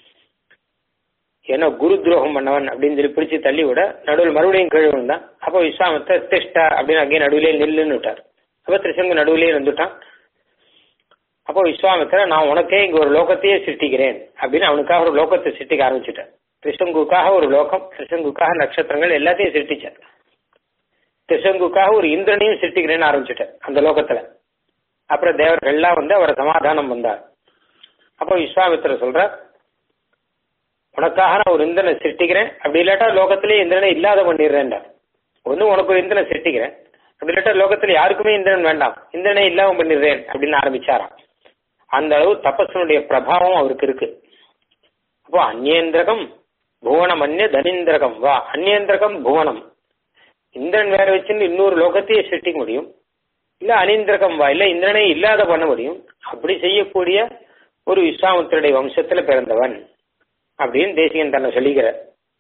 ஏன்னா குரு துரோகம் பண்ணவன் அப்படின்னு சொல்லி பிடிச்சு தள்ளி விட நடுவில் மறுபடியும் கீழே விழுந்தான் அப்போ விஸ்வாமத்தை திஷ்டா அப்படின்னு அங்கேயே நடுவிலே நில்லுன்னு விட்டார் அப்போ திருசங்கு நடுவிலே இருந்துட்டான் அப்போ விஸ்வாமித்திர நான் உனக்கே இங்க ஒரு லோகத்தையே சிருஷ்டிக்கிறேன் அப்படின்னு அவனுக்காக ஒரு லோகத்தை சிருஷ்டிக்க ஆரம்பிச்சுட்டேன் திருசங்குக்காக ஒரு லோகம் திருசங்குக்காக நட்சத்திரங்கள் எல்லாத்தையும் சிருஷ்டிச்சார் திருசங்குக்காக ஒரு இந்திரனையும் சிருஷ்டிக்கிறேன்னு ஆரம்பிச்சுட்டேன் அந்த லோகத்துல அப்புறம் தேவர்கள்லாம் வந்து அவரை சமாதானம் வந்தார் அப்போ விஸ்வாமித்திர சொல்றார் உனக்காக நான் ஒரு இந்திரனை சிருஷ்டிக்கிறேன் அப்படி இல்லாட்டா லோகத்திலே இந்திரனை இல்லாத பண்ணிடுறேன்டா ஒன்னும் உனக்கு ஒரு இந்திரனை சிருஷ்டிக்கிறேன் அப்படி இல்லாட்டா லோகத்துல யாருக்குமே இந்திரன் வேண்டாம் இந்திரனை இல்லாம பண்ணிடுறேன் அப்படின்னு ஆரம்பிச்சாராம் அந்த அளவு தபஸனுடைய பிரபாவம் அவருக்கு இருக்கு அப்போ அந்நேந்திரகம் புவனம் அந்நிய தனிந்திரகம் வா அந்நேந்திரகம் புவனம் இந்திரன் வேற வச்சுன்னு இன்னொரு லோகத்தையே சிருஷ்டிக்க முடியும் இல்ல அனிந்திரகம் வா இல்ல இந்திரனை இல்லாத பண்ண முடியும் அப்படி செய்யக்கூடிய ஒரு விஸ்வாமித்தருடைய வம்சத்துல பிறந்தவன் அப்படின்னு தேசிகன் தன்னை சொல்லிக்கிறார்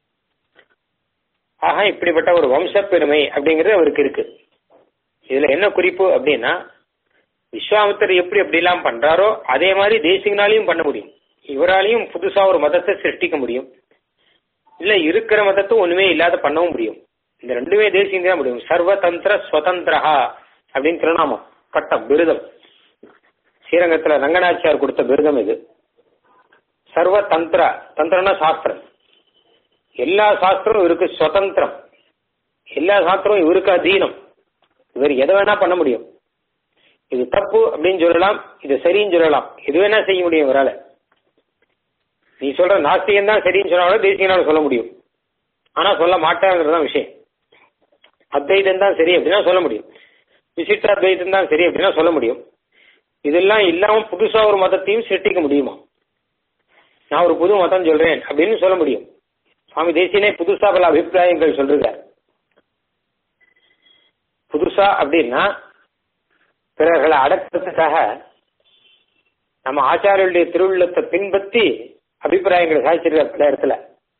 ஆக இப்படிப்பட்ட ஒரு வம்ச பெருமை அப்படிங்கிறது அவருக்கு இருக்கு இதுல என்ன குறிப்பு அப்படின்னா விஸ்வாமித்தர் எப்படி எப்படி எல்லாம் பண்றாரோ அதே மாதிரி தேசிகனாலையும் பண்ண முடியும் இவராலையும் புதுசா ஒரு மதத்தை சிருஷ்டிக்க முடியும் இல்ல இருக்கிற மதத்தை ஒண்ணுமே இல்லாத பண்ணவும் முடியும் இந்த ரெண்டுமே தேசியம் தான் முடியும் சர்வதந்திர சுதந்திரஹா அப்படின்னு திருநாமம் பட்டம் விருதம் ஸ்ரீரங்கத்துல ரங்கநாச்சியார் கொடுத்த விருதம் இது சர்வ தந்திர தந்திரம்னா சாஸ்திரம் எல்லா சாஸ்திரமும் இவருக்கு சுதந்திரம் எல்லா சாஸ்திரமும் இவருக்கு அதீனம் இவர் எதை வேணா பண்ண முடியும் இது தப்பு அப்படின்னு சொல்லலாம் இது சரின்னு சொல்லலாம் எது வேணா செய்ய முடியும் இவரால நீ சொல்ற நாஸ்திகம் தான் சரின்னு சொன்னாலும் தேசியனால சொல்ல முடியும் ஆனா சொல்ல மாட்டாங்கிறது தான் விஷயம் அத்வைதம் தான் சரி அப்படின்னா சொல்ல முடியும் விசிஷ்டாத்வைதம் தான் சரி அப்படின்னா சொல்ல முடியும் இதெல்லாம் இல்லாம புதுசா ஒரு மதத்தையும் சிருஷ்டிக்க முடியுமா நான் ஒரு புது மதம் சொல்றேன் அப்படின்னு சொல்ல முடியும் சுவாமி தேசியனே புதுசா பல அபிப்பிராயங்கள் சொல்றார் புதுசா அப்படின்னா பிறர்களை அடக்கிறதுக்காக நம்ம ஆச்சாரியருடைய திருவுள்ளத்தை பின்பற்றி அபிப்பிராயங்களை சாதிச்சிருக்கார் பல இடத்துல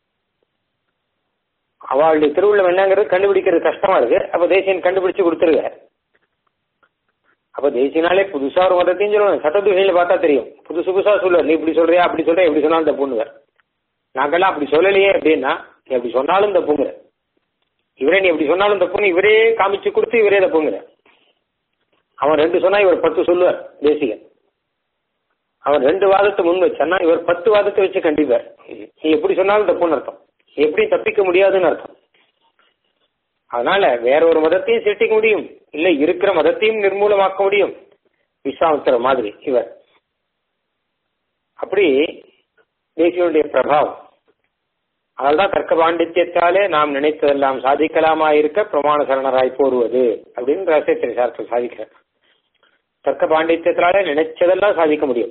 அவளுடைய திருவுள்ளம் என்னங்கிறது கண்டுபிடிக்கிறது கஷ்டமா இருக்கு அப்ப தேசியன் கண்டுபிடிச்சு கொடுத்துருக்கார் அப்ப தேசியனாலே புதுசா ஒரு மதத்தையும் சொல்லணும் சட்டதுகையில பார்த்தா தெரியும் புதுசு புதுசா சொல்லுவார் நீ இப்படி சொல்றியா அப்படி சொல்ற எப்படி சொன்னாலும் தப்புன்னுவார் நாங்கெல்லாம் அப்படி சொல்லலையே அப்படின்னா நீ அப்படி சொன்னாலும் தப்புங்கிற இவரே நீ எப்படி சொன்னாலும் தப்புன்னு இவரே காமிச்சு கொடுத்து இவரே தப்புங்கிற அவன் ரெண்டு சொன்னா இவர் பத்து சொல்லுவார் தேசிகன் அவன் ரெண்டு வாதத்தை முன் வச்சான்னா இவர் பத்து வாதத்தை வச்சு கண்டிப்பார் நீ எப்படி சொன்னாலும் தப்புன்னு அர்த்தம் எப்படி தப்பிக்க முடியாதுன்னு அர்த்தம் அதனால வேற ஒரு மதத்தையும் சிருஷ்டிக்க முடியும் இல்ல இருக்கிற மதத்தையும் நிர்மூலமாக்க முடியும் விஸ்வாமித்திர மாதிரி இவர் அப்படி தேசியனுடைய பிரபாவம் அதனால்தான் தர்க்க பாண்டித்யத்தாலே நாம் நினைத்ததெல்லாம் சாதிக்கலாமா இருக்க பிரமாண சரணராய் போருவது அப்படின்னு ரகசியத்திரை சார்த்தம் சாதிக்கிறார் தர்க்க பாண்டித்யத்தினாலே நினைச்சதெல்லாம் சாதிக்க முடியும்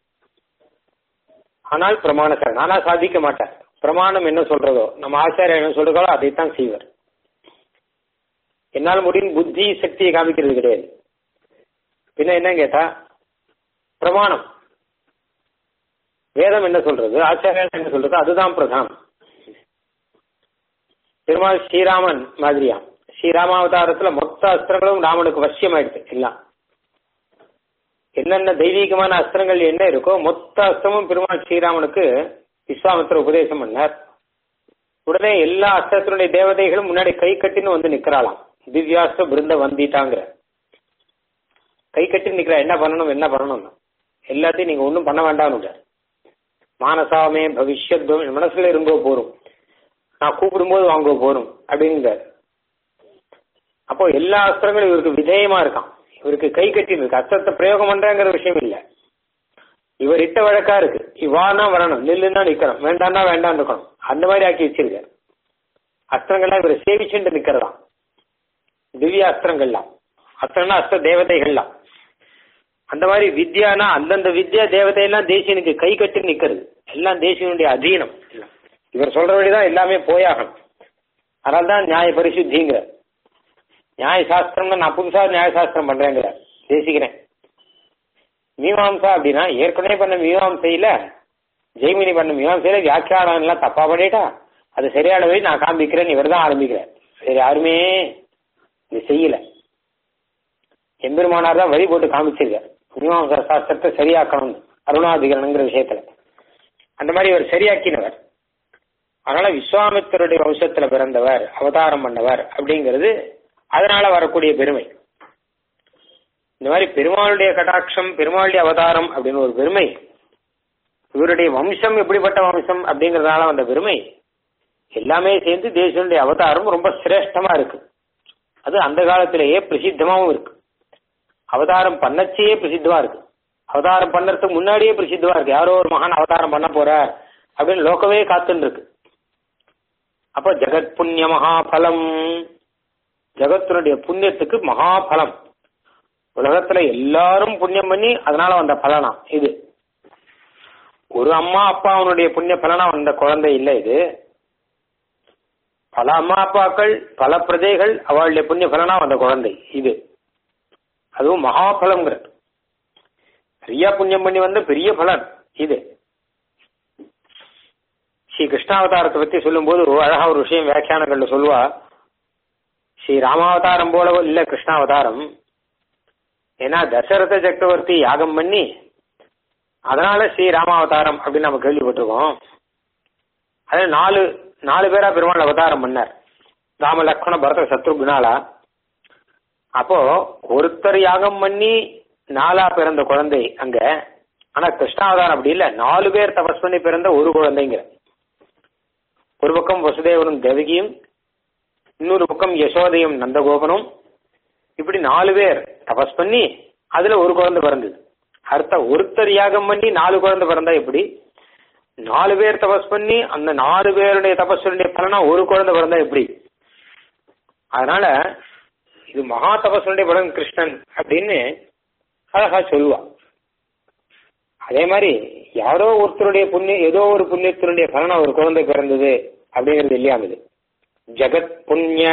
ஆனால் பிரமாண சரண் ஆனா சாதிக்க மாட்டார் பிரமாணம் என்ன சொல்றதோ நம்ம ஆச்சாரியர் என்ன சொல்றதோ அதைத்தான் செய்வார் என்னால் முடியும் புத்தி சக்தியை காமிக்கிறது கிடையாது பின்ன என்ன கேட்டா பிரமாணம் வேதம் என்ன சொல்றது ஆச்சாரியன் என்ன சொல்றது அதுதான் பிரதானம் பெருமாள் ஸ்ரீராமன் மாதிரியா ஸ்ரீராமாவதாரத்துல மொத்த அஸ்திரங்களும் ராமனுக்கு வசியமாயிடுது எல்லாம் என்னென்ன தெய்வீகமான அஸ்திரங்கள் என்ன இருக்கோ மொத்த அஸ்திரமும் பெருமாள் ஸ்ரீராமனுக்கு விஸ்வாமித்திர உபதேசம் பண்ணார் உடனே எல்லா அஸ்திரத்தினுடைய தேவதைகளும் முன்னாடி கை கட்டின்னு வந்து நிக்கிறாளாம் திவ்யாஸ்திர பிருந்த வந்திட்டாங்கிற கை கட்டி நிக்கிறா என்ன பண்ணணும் என்ன பண்ணணும் எல்லாத்தையும் நீங்க ஒன்றும் பண்ண வேண்டாம்னு மானசாமே பவிஷ்யத் மனசுல இருங்கோ போரும் நான் கூப்பிடும்போது வாங்கோ போரும் அப்படிங்கிறார் அப்போ எல்லா அஸ்திரங்களும் இவருக்கு விதேயமா இருக்கான் இவருக்கு கை கட்டி இருக்கு அஸ்திரத்தை பிரயோகம் பண்றங்கிற விஷயம் இல்ல இவர் இட்ட வழக்கா இருக்கு இவானா வரணும் நில்லுன்னா நிக்கணும் வேண்டாம்னா வேண்டாம் இருக்கணும் அந்த மாதிரி ஆக்கி வச்சிருக்காரு அஸ்திரங்கள்லாம் இவரை சேவிச்சுட்டு நிக்கிறதாம் திவ்ய அஸ்திரங்கள்லாம் அஸ்திரம்னா அஸ்திர தேவதைகள்லாம் அந்த மாதிரி வித்யானா அந்தந்த வித்யா தேவதையெல்லாம் தேசியனுக்கு கை கட்டி நிக்கிறது எல்லாம் தேசியனுடைய அதீனம் இவர் சொல்ற வழிதான் எல்லாமே போயாகணும் அதனால தான் நியாய பரிசுத்திங்கிற நியாய சாஸ்திரம்னா நான் புதுசா நியாய சாஸ்திரம் பண்றேங்கிற தேசிக்கிறேன் மீமாம்சா அப்படின்னா ஏற்கனவே பண்ண மீமாம்சையில ஜெய்மினி பண்ண மீமாம்சையில வியாக்கியானம் எல்லாம் தப்பா பண்ணிட்டா அது சரியான வழி நான் காண்பிக்கிறேன் இவர் தான் ஆரம்பிக்கிறேன் சரி யாருமே இது செய்யல எம்பெருமானார் தான் வழி போட்டு காமிச்சிருக்கார் மீமாம்சா சாஸ்திரத்தை சரியாக்கணும் அருணாதிகரணுங்கிற விஷயத்துல அந்த மாதிரி இவர் சரியாக்கினவர் அதனால விஸ்வாமித்தருடைய வம்சத்துல பிறந்தவர் அவதாரம் பண்ணவர் அப்படிங்கிறது அதனால வரக்கூடிய பெருமை இந்த மாதிரி பெருமாளுடைய கடாட்சம் பெருமாளுடைய அவதாரம் அப்படின்னு ஒரு பெருமை இவருடைய வம்சம் எப்படிப்பட்ட வம்சம் அப்படிங்கறதுனால வந்த பெருமை எல்லாமே சேர்ந்து தேசனுடைய அவதாரம் ரொம்ப சிரேஷ்டமா இருக்கு அது அந்த காலத்திலேயே பிரசித்தமாவும் இருக்கு அவதாரம் பண்ணச்சே பிரசித்தமா இருக்கு அவதாரம் பண்ணறதுக்கு முன்னாடியே பிரசித்தமா இருக்கு யாரோ ஒரு மகான் அவதாரம் பண்ண போறார் அப்படின்னு லோக்கவே காத்துன்னு இருக்கு அப்ப ஜெகத் புண்ணிய மகாபலம் ஜெகத்தினுடைய புண்ணியத்துக்கு மகாபலம் உலகத்துல எல்லாரும் புண்ணியம் பண்ணி அதனால வந்த பலனா இது ஒரு அம்மா அப்பாவுடைய புண்ணிய பலனா வந்த குழந்தை இல்லை இது பல அம்மா அப்பாக்கள் பல பிரஜைகள் அவளுடைய புண்ணிய பலனா வந்த குழந்தை இது அதுவும் மகாபலம்ங்கிறது பெரிய புண்ணியம் பண்ணி வந்த பெரிய பலன் இது ஸ்ரீ கிருஷ்ணாவதாரத்தை பத்தி சொல்லும்போது அழகா ஒரு விஷயம் வியாக்கியானங்கள்ல சொல்லுவா ஸ்ரீ ராமாவதாரம் போல இல்ல கிருஷ்ணாவதாரம் ஏன்னா தசரத சக்கரவர்த்தி யாகம் பண்ணி அதனால ஸ்ரீ ராமாவதாரம் அப்படின்னு நம்ம கேள்விப்பட்டிருக்கோம் அது நாலு நாலு பேரா பெருமாள் அவதாரம் பண்ணார் ராம லக்ஷ்மண பரத சத்ருகுணாலா அப்போ ஒருத்தர் யாகம் பண்ணி நாலா பிறந்த குழந்தை அங்க ஆனா கிருஷ்ணாவதாரம் அப்படி இல்ல நாலு பேர் தபஸ் பண்ணி பிறந்த ஒரு குழந்தைங்கிற ஒரு பக்கம் வசுதேவனும் தேவகியும் இன்னொரு பக்கம் யசோதையும் நந்தகோபனும் இப்படி நாலு பேர் தபஸ் பண்ணி அதுல ஒரு குழந்தை பிறந்தது அடுத்த ஒருத்தர் யாகம் பண்ணி நாலு குழந்தை பிறந்தா எப்படி நாலு பேர் தபஸ் பண்ணி அந்த நாலு பேருடைய தபஸுடைய பலனா ஒரு குழந்தை பிறந்தா எப்படி அதனால இது மகா தபஸுடைய பலன் கிருஷ்ணன் அப்படின்னு அழகா சொல்லுவா அதே மாதிரி யாரோ ஒருத்தருடைய புண்ணியம் ஏதோ ஒரு புண்ணியத்தினுடைய பலனா ஒரு குழந்தை பிறந்தது அப்படிங்கிறது இல்லையா இது ஜெகத் புண்ணிய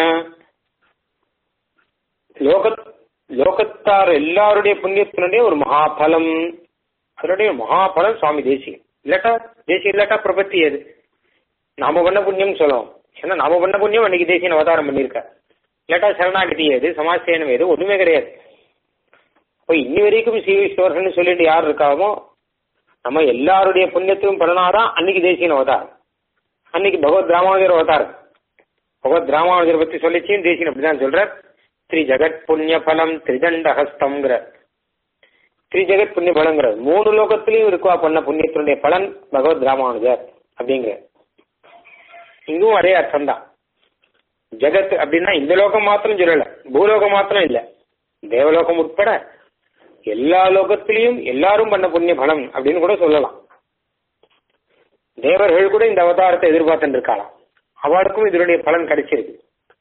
லோக லோகத்தார் எல்லாருடைய புண்ணியத்தினுடைய ஒரு மகாபலம் அதனுடைய மகாபலம் சுவாமி தேசியம் இல்லாட்டா தேசியம் இல்லாட்டா பிரபத்தி எது நாம பண்ண புண்ணியம் சொல்லுவோம் ஏன்னா நாம பண்ண புண்ணியம் அன்னைக்கு தேசியன் அவதாரம் பண்ணியிருக்க இல்லாட்டா சரணாகதி ஏது சமாஜசேனம் ஏது ஒண்ணுமே கிடையாது இப்போ இன்னி வரைக்கும் சீவீஸ்வரன் சொல்லிட்டு யார் இருக்காமோ நம்ம எல்லாருடைய புண்ணியத்தையும் பலனாதான் அன்னைக்கு தேசியன் அவதாரம் அன்னைக்கு பகவத் ராமானுஜர் அவதாரம் பகவத் ராமானுஜர் பத்தி சொல்லிச்சியும் தேசியன் அப்படிதான் சொல்ற திரி ஜெகத் புண்ணிய பலம் திரிதண்ட ஹஸ்தம்ங்கிற திரி ஜெகத் புண்ணிய பலங்கிற மூணு லோகத்திலையும் இருக்குவா பண்ண புண்ணியத்தினுடைய பலன் பகவத் ராமானுஜர் அப்படிங்கிற இங்கும் அதே அர்த்தம் தான் ஜெகத் அப்படின்னா இந்த லோகம் மாத்திரம் சொல்லல பூலோகம் மாத்திரம் இல்ல தேவலோகம் உட்பட எல்லா லோகத்திலையும் எல்லாரும் பண்ண புண்ணிய பலம் அப்படின்னு கூட சொல்லலாம் தேவர்கள் கூட இந்த அவதாரத்தை எதிர்பார்த்துட்டு இருக்காளாம் அவளுக்கும் இதனுடைய பலன் கிடைச்சிருக்கு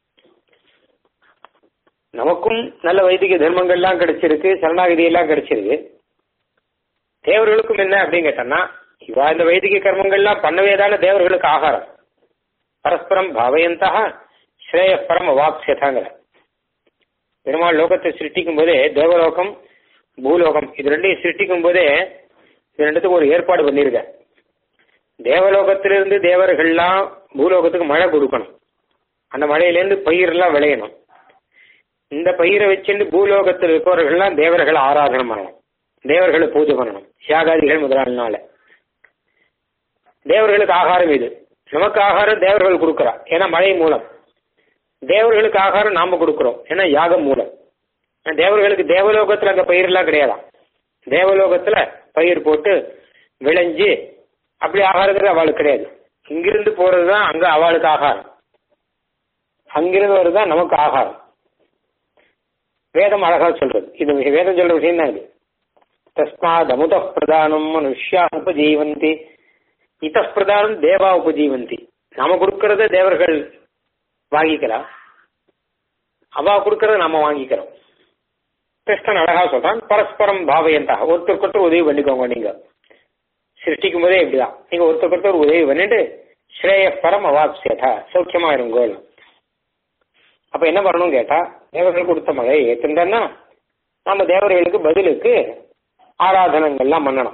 நமக்கும் நல்ல வைதிக தர்மங்கள்லாம் கிடைச்சிருக்கு சரணாகதி எல்லாம் கிடைச்சிருக்கு தேவர்களுக்கும் என்ன அப்படின்னு கேட்டோம்னா இவா இந்த வைதிக கர்மங்கள்லாம் பண்ணவே தானே தேவர்களுக்கு ஆகாரம் பரஸ்பரம் பாவயந்தா ஸ்ரேய பரம் அவாப்சியதாங்கிற பெருமாள் லோகத்தை சிருஷ்டிக்கும் போதே தேவலோகம் பூலோகம் இது ரெண்டையும் சிருஷ்டிக்கும் போதே இது ரெண்டுத்துக்கும் ஒரு ஏற்பாடு பண்ணியிருக்க தேவலோகத்திலிருந்து தேவர்கள்லாம் பூலோகத்துக்கு மழை கொடுக்கணும் அந்த மழையிலேருந்து பயிரெல்லாம் விளையணும் இந்த பயிரை வச்சுட்டு பூலோகத்தில் இருப்பவர்கள்லாம் தேவர்களை ஆராதனை பண்ணணும் தேவர்களை பூஜை பண்ணணும் யாகாதிகள் முதலாளினால தேவர்களுக்கு ஆகாரம் இது நமக்கு ஆகாரம் தேவர்கள் கொடுக்குறா ஏன்னா மழை மூலம் தேவர்களுக்கு ஆகாரம் நாம கொடுக்குறோம் ஏன்னா யாகம் மூலம் தேவர்களுக்கு தேவலோகத்துல அங்க பயிரெல்லாம் கிடையாதாம் தேவலோகத்துல பயிர் போட்டு விளைஞ்சு அப்படி ஆகாரத்துக்கு அவளுக்கு கிடையாது இங்கிருந்து போறதுதான் அங்க அவளுக்கு ஆகாரம் அங்கிருந்து வருதுதான் நமக்கு ஆகாரம் வேதம் அழகா சொல்றது இது வேதம் சொல்ற விஷயம் தான் இது தஸ்மாத் அமுத பிரதானம் மனுஷ்யா உபஜீவந்தி இத பிரதானம் தேவா உபஜீவந்தி நாம கொடுக்கறத தேவர்கள் வாங்கிக்கலாம் அவா கொடுக்கறத நாம வாங்கிக்கிறோம் கிருஷ்ணன் அழகா சொல்றான் பரஸ்பரம் பாவையந்தா ஒருத்தருக்கு உதவி பண்ணிக்கோங்க நீங்க சிருஷ்டிக்கும் போதே இப்படிதான் நீங்க ஒருத்தருக்கு ஒரு உதவி பண்ணிட்டு ஸ்ரேய பரம் அவாப்சியதா சௌக்கியமா இருங்கோல் அப்ப என்ன பண்ணணும் கேட்டா தேவர்கள் கொடுத்த மழையை ஏத்துந்தா நம்ம தேவர்களுக்கு பதிலுக்கு ஆராதனங்கள்லாம் பண்ணணும்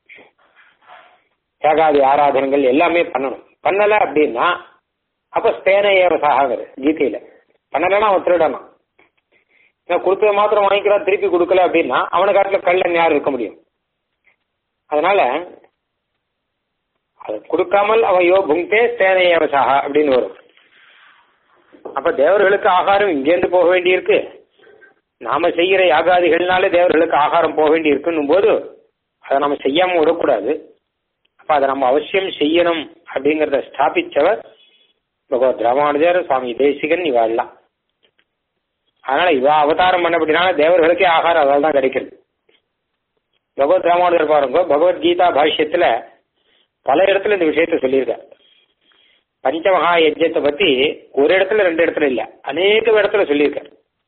ஏகாதி ஆராதனங்கள் எல்லாமே பண்ணணும் பண்ணல அப்படின்னா அப்ப ஸ்பேன ஏவசாகிறது கீதையில பண்ணலன்னா அவன் திருடணும் நான் கொடுத்தத மாத்திரம் வாங்கிக்கிறான் திருப்பி கொடுக்கல அப்படின்னா அவனை காட்டுல கல்லன் யார் இருக்க முடியும் அதனால அது கொடுக்காமல் அவன் யோ புங்கே ஸ்பேன ஏவசாக அப்படின்னு வரும் அப்ப தேவர்களுக்கு ஆகாரம் இங்கேருந்து போக வேண்டியிருக்கு நாம செய்யற யாகாதிகள்னால தேவர்களுக்கு ஆகாரம் போக வேண்டி இருக்குன்னும் போது அதை நம்ம செய்யாம விடக்கூடாது அப்ப அதை நம்ம அவசியம் செய்யணும் அப்படிங்கறத ஸ்தாபிச்சவர் பகவத் ராமானுஜர் சுவாமி தேசிகன் இவ எல்லாம் அதனால இவ அவதாரம் பண்ணபடினால தேவர்களுக்கே ஆகாரம் அதால் தான் கிடைக்கிறது பகவத் ராமானுஜர் பாருங்க பகவத்கீதா பாஷ்யத்துல பல இடத்துல இந்த விஷயத்த சொல்லியிருக்கார் பஞ்சமகா யஜ்யத்தை பத்தி ஒரு இடத்துல ரெண்டு இடத்துல இல்ல அநேக இடத்துல சொல்லியிருக்கார்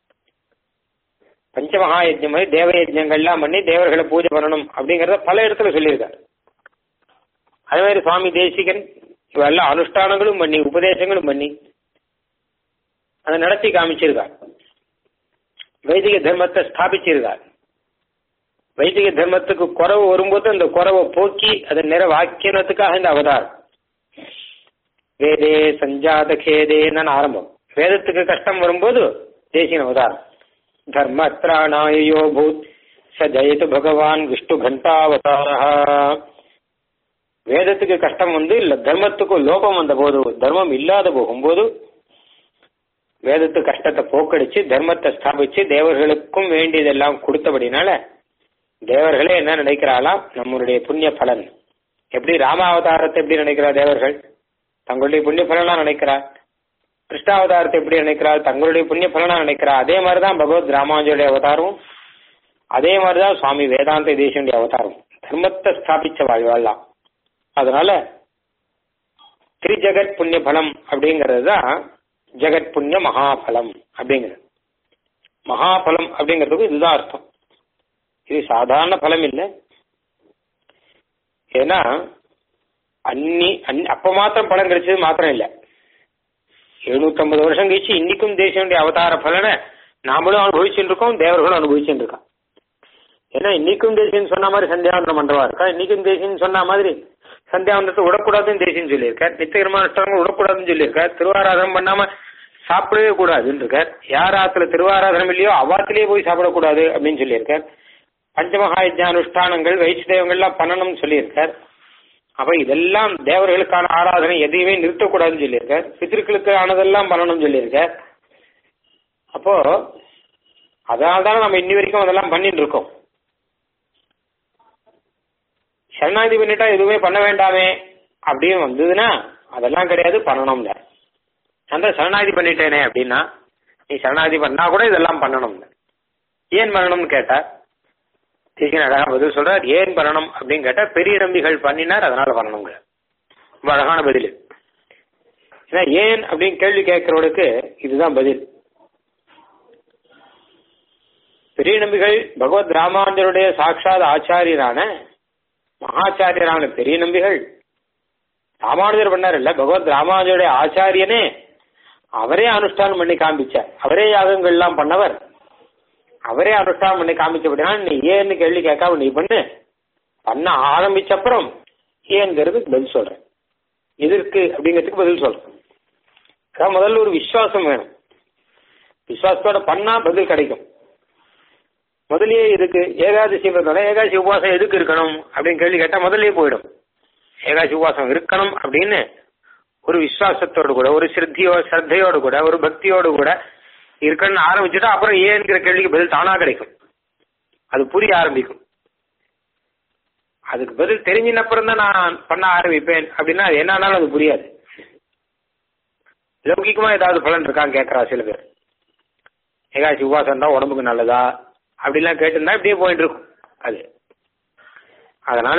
பஞ்சமகா யஜ்யம் மாதிரி தேவ யஜ்யங்கள்லாம் பண்ணி தேவர்களை பூஜை பண்ணணும் அப்படிங்கறத பல இடத்துல சொல்லியிருக்கார் அதே மாதிரி சுவாமி தேசிகன் இவெல்லாம் அனுஷ்டானங்களும் பண்ணி உபதேசங்களும் பண்ணி அதை நடத்தி காமிச்சிருக்கார் வைதிக தர்மத்தை ஸ்தாபிச்சிருக்கார் வைதிக தர்மத்துக்கு குறவு வரும்போது அந்த குறவை போக்கி அதை நிறைவாக்கினத்துக்காக இந்த அவதாரம் வேதே சஞ்சாத கேதேன்னு ஆரம்பம் வேதத்துக்கு கஷ்டம் வரும்போது தேசிய அவதாரம் தர்மத்ராணாயோ பூத் ச ஜெயது பகவான் விஷ்ணு கண்டாவதார வேதத்துக்கு கஷ்டம் வந்து இல்ல தர்மத்துக்கு லோபம் வந்த போது தர்மம் இல்லாத போகும்போது வேதத்து கஷ்டத்தை போக்கடிச்சு தர்மத்தை ஸ்தாபிச்சு தேவர்களுக்கும் வேண்டியதெல்லாம் கொடுத்தபடினால தேவர்களே என்ன நினைக்கிறாளாம் நம்மளுடைய புண்ணிய பலன் எப்படி ராமாவதாரத்தை எப்படி நினைக்கிறா தேவர்கள் தங்களுடைய புண்ணிய பலனா நினைக்கிறா கிருஷ்ணாவதாரத்தை எப்படி நினைக்கிறா தங்களுடைய புண்ணிய பலனா நினைக்கிறா அதே மாதிரிதான் பகவத் ராமானுஜருடைய அவதாரமும் அதே மாதிரிதான் சுவாமி வேதாந்த தேசியனுடைய அவதாரம் தர்மத்தை ஸ்தாபிச்ச வாழ்வாள்லாம் அதனால திரிஜகத் புண்ணிய பலம் அப்படிங்கிறது தான் ஜெகத் புண்ணிய மகாபலம் அப்படிங்கிறது மகாபலம் அப்படிங்கிறதுக்கு இதுதான் அர்த்தம் இது சாதாரண பலம் இல்லை ஏன்னா அன்னி அன் அப்ப மாத்திரம் பலன் கிடைச்சது மாத்திரம் இல்லை எழுநூத்தம்பது வருஷம் கழிச்சு இன்னைக்கும் தேசியனுடைய அவதார பலனை நாமளும் அனுபவிச்சுட்டு இருக்கோம் தேவர்களும் அனுபவிச்சுட்டு இருக்கோம் ஏன்னா இன்னைக்கும் தேசியம் சொன்ன மாதிரி சந்தியாவந்தனம் பண்றவா இருக்கா இன்னைக்கும் தேசியம் சொன்ன மாதிரி சந்தியாவந்தத்தை விடக்கூடாதுன்னு தேசியம் சொல்லியிருக்கார் நித்தியகரமான அஷ்டங்கள் விடக்கூடாதுன்னு சொல்லியிருக்கார் திருவாராதனம் பண்ணாம சாப்பிடவே கூடாதுன்னு இருக்கார் யார் ஆத்துல திருவாராதனம் இல்லையோ அவ்வாத்திலேயே போய் சாப்பிடக்கூடாது அப்படின்னு சொல்லியிருக்கார் பஞ்சமகா அனுஷ்டானங்கள் வைஷ்ணவங்கள்லாம் பண்ணணும்னு சொல்லியிருக்கார் அப்ப இதெல்லாம் தேவர்களுக்கான ஆராதனை எதையுமே நிறுத்தக்கூடாதுன்னு சொல்லியிருக்கார் பித்திருக்களுக்கு ஆனதெல்லாம் பண்ணணும்னு சொல்லியிருக்கார் அப்போ அதனால தானே நம்ம இன்னி வரைக்கும் அதெல்லாம் பண்ணிட்டு இருக்கோம் சரணாதி பண்ணிட்டா எதுவுமே பண்ண வேண்டாமே அப்படின்னு வந்ததுன்னா அதெல்லாம் கிடையாது பண்ணணும்ல அந்த சரணாதி பண்ணிட்டேனே அப்படின்னா நீ சரணாதி பண்ணா கூட இதெல்லாம் பண்ணணும்ல ஏன் பண்ணணும்னு கேட்டா தீசின் அழகா பதில் சொல்றார் ஏன் பண்ணணும் அப்படின்னு கேட்டா பெரிய நம்பிகள் பண்ணினார் அதனால பண்ணணுங்க ரொம்ப அழகான பதில் ஏன்னா ஏன் அப்படின்னு கேள்வி கேட்கிறவனுக்கு இதுதான் பதில் பெரிய நம்பிகள் பகவத் ராமானுஜருடைய சாட்சாத் ஆச்சாரியரான மகாச்சாரியரான பெரிய நம்பிகள் ராமானுஜர் பண்ணார் இல்ல பகவத் ராமானுஜருடைய ஆச்சாரியனே அவரே அனுஷ்டானம் பண்ணி காண்பிச்சார் அவரே யாகங்கள் எல்லாம் பண்ணவர் அவரே அனுஷ்டானம் பண்ணி காமிச்சபடினா நீ ஏன்னு கேள்வி கேட்காம நீ பண்ணு பண்ண ஆரம்பிச்ச அப்புறம் ஏங்கிறது பதில் சொல்றேன் எதற்கு அப்படிங்கிறதுக்கு பதில் சொல்றேன் அதான் முதல்ல ஒரு விசுவாசம் வேணும் விசுவாசத்தோட பண்ணா பதில் கிடைக்கும் முதல்லயே இருக்கு ஏகாதசி விரதம் ஏகாதசி உபவாசம் எதுக்கு இருக்கணும் அப்படின்னு கேள்வி கேட்டா முதல்லயே போயிடும் ஏகாதசி உபவாசம் இருக்கணும் அப்படின்னு ஒரு விசுவாசத்தோடு கூட ஒரு சிரத்தியோ ஸ்ரத்தையோடு கூட ஒரு பக்தியோடு கூட இருக்கணும்னு ஆரம்பிச்சுட்டா அப்புறம் ஏன்ங்கிற கேள்விக்கு பதில் தானா கிடைக்கும் அது புரிய ஆரம்பிக்கும் அதுக்கு பதில் தெரிஞ்சின அப்புறம் தான் நான் பண்ண ஆரம்பிப்பேன் அப்படின்னா அது என்னன்னாலும் அது புரியாது லௌகிகமா ஏதாவது பலன் இருக்கான்னு கேட்கறா சில பேர் ஏகாசி உபவாசம் இருந்தா உடம்புக்கு நல்லதா அப்படிலாம் கேட்டிருந்தா இப்படியே போயிட்டு இருக்கும் அது அதனால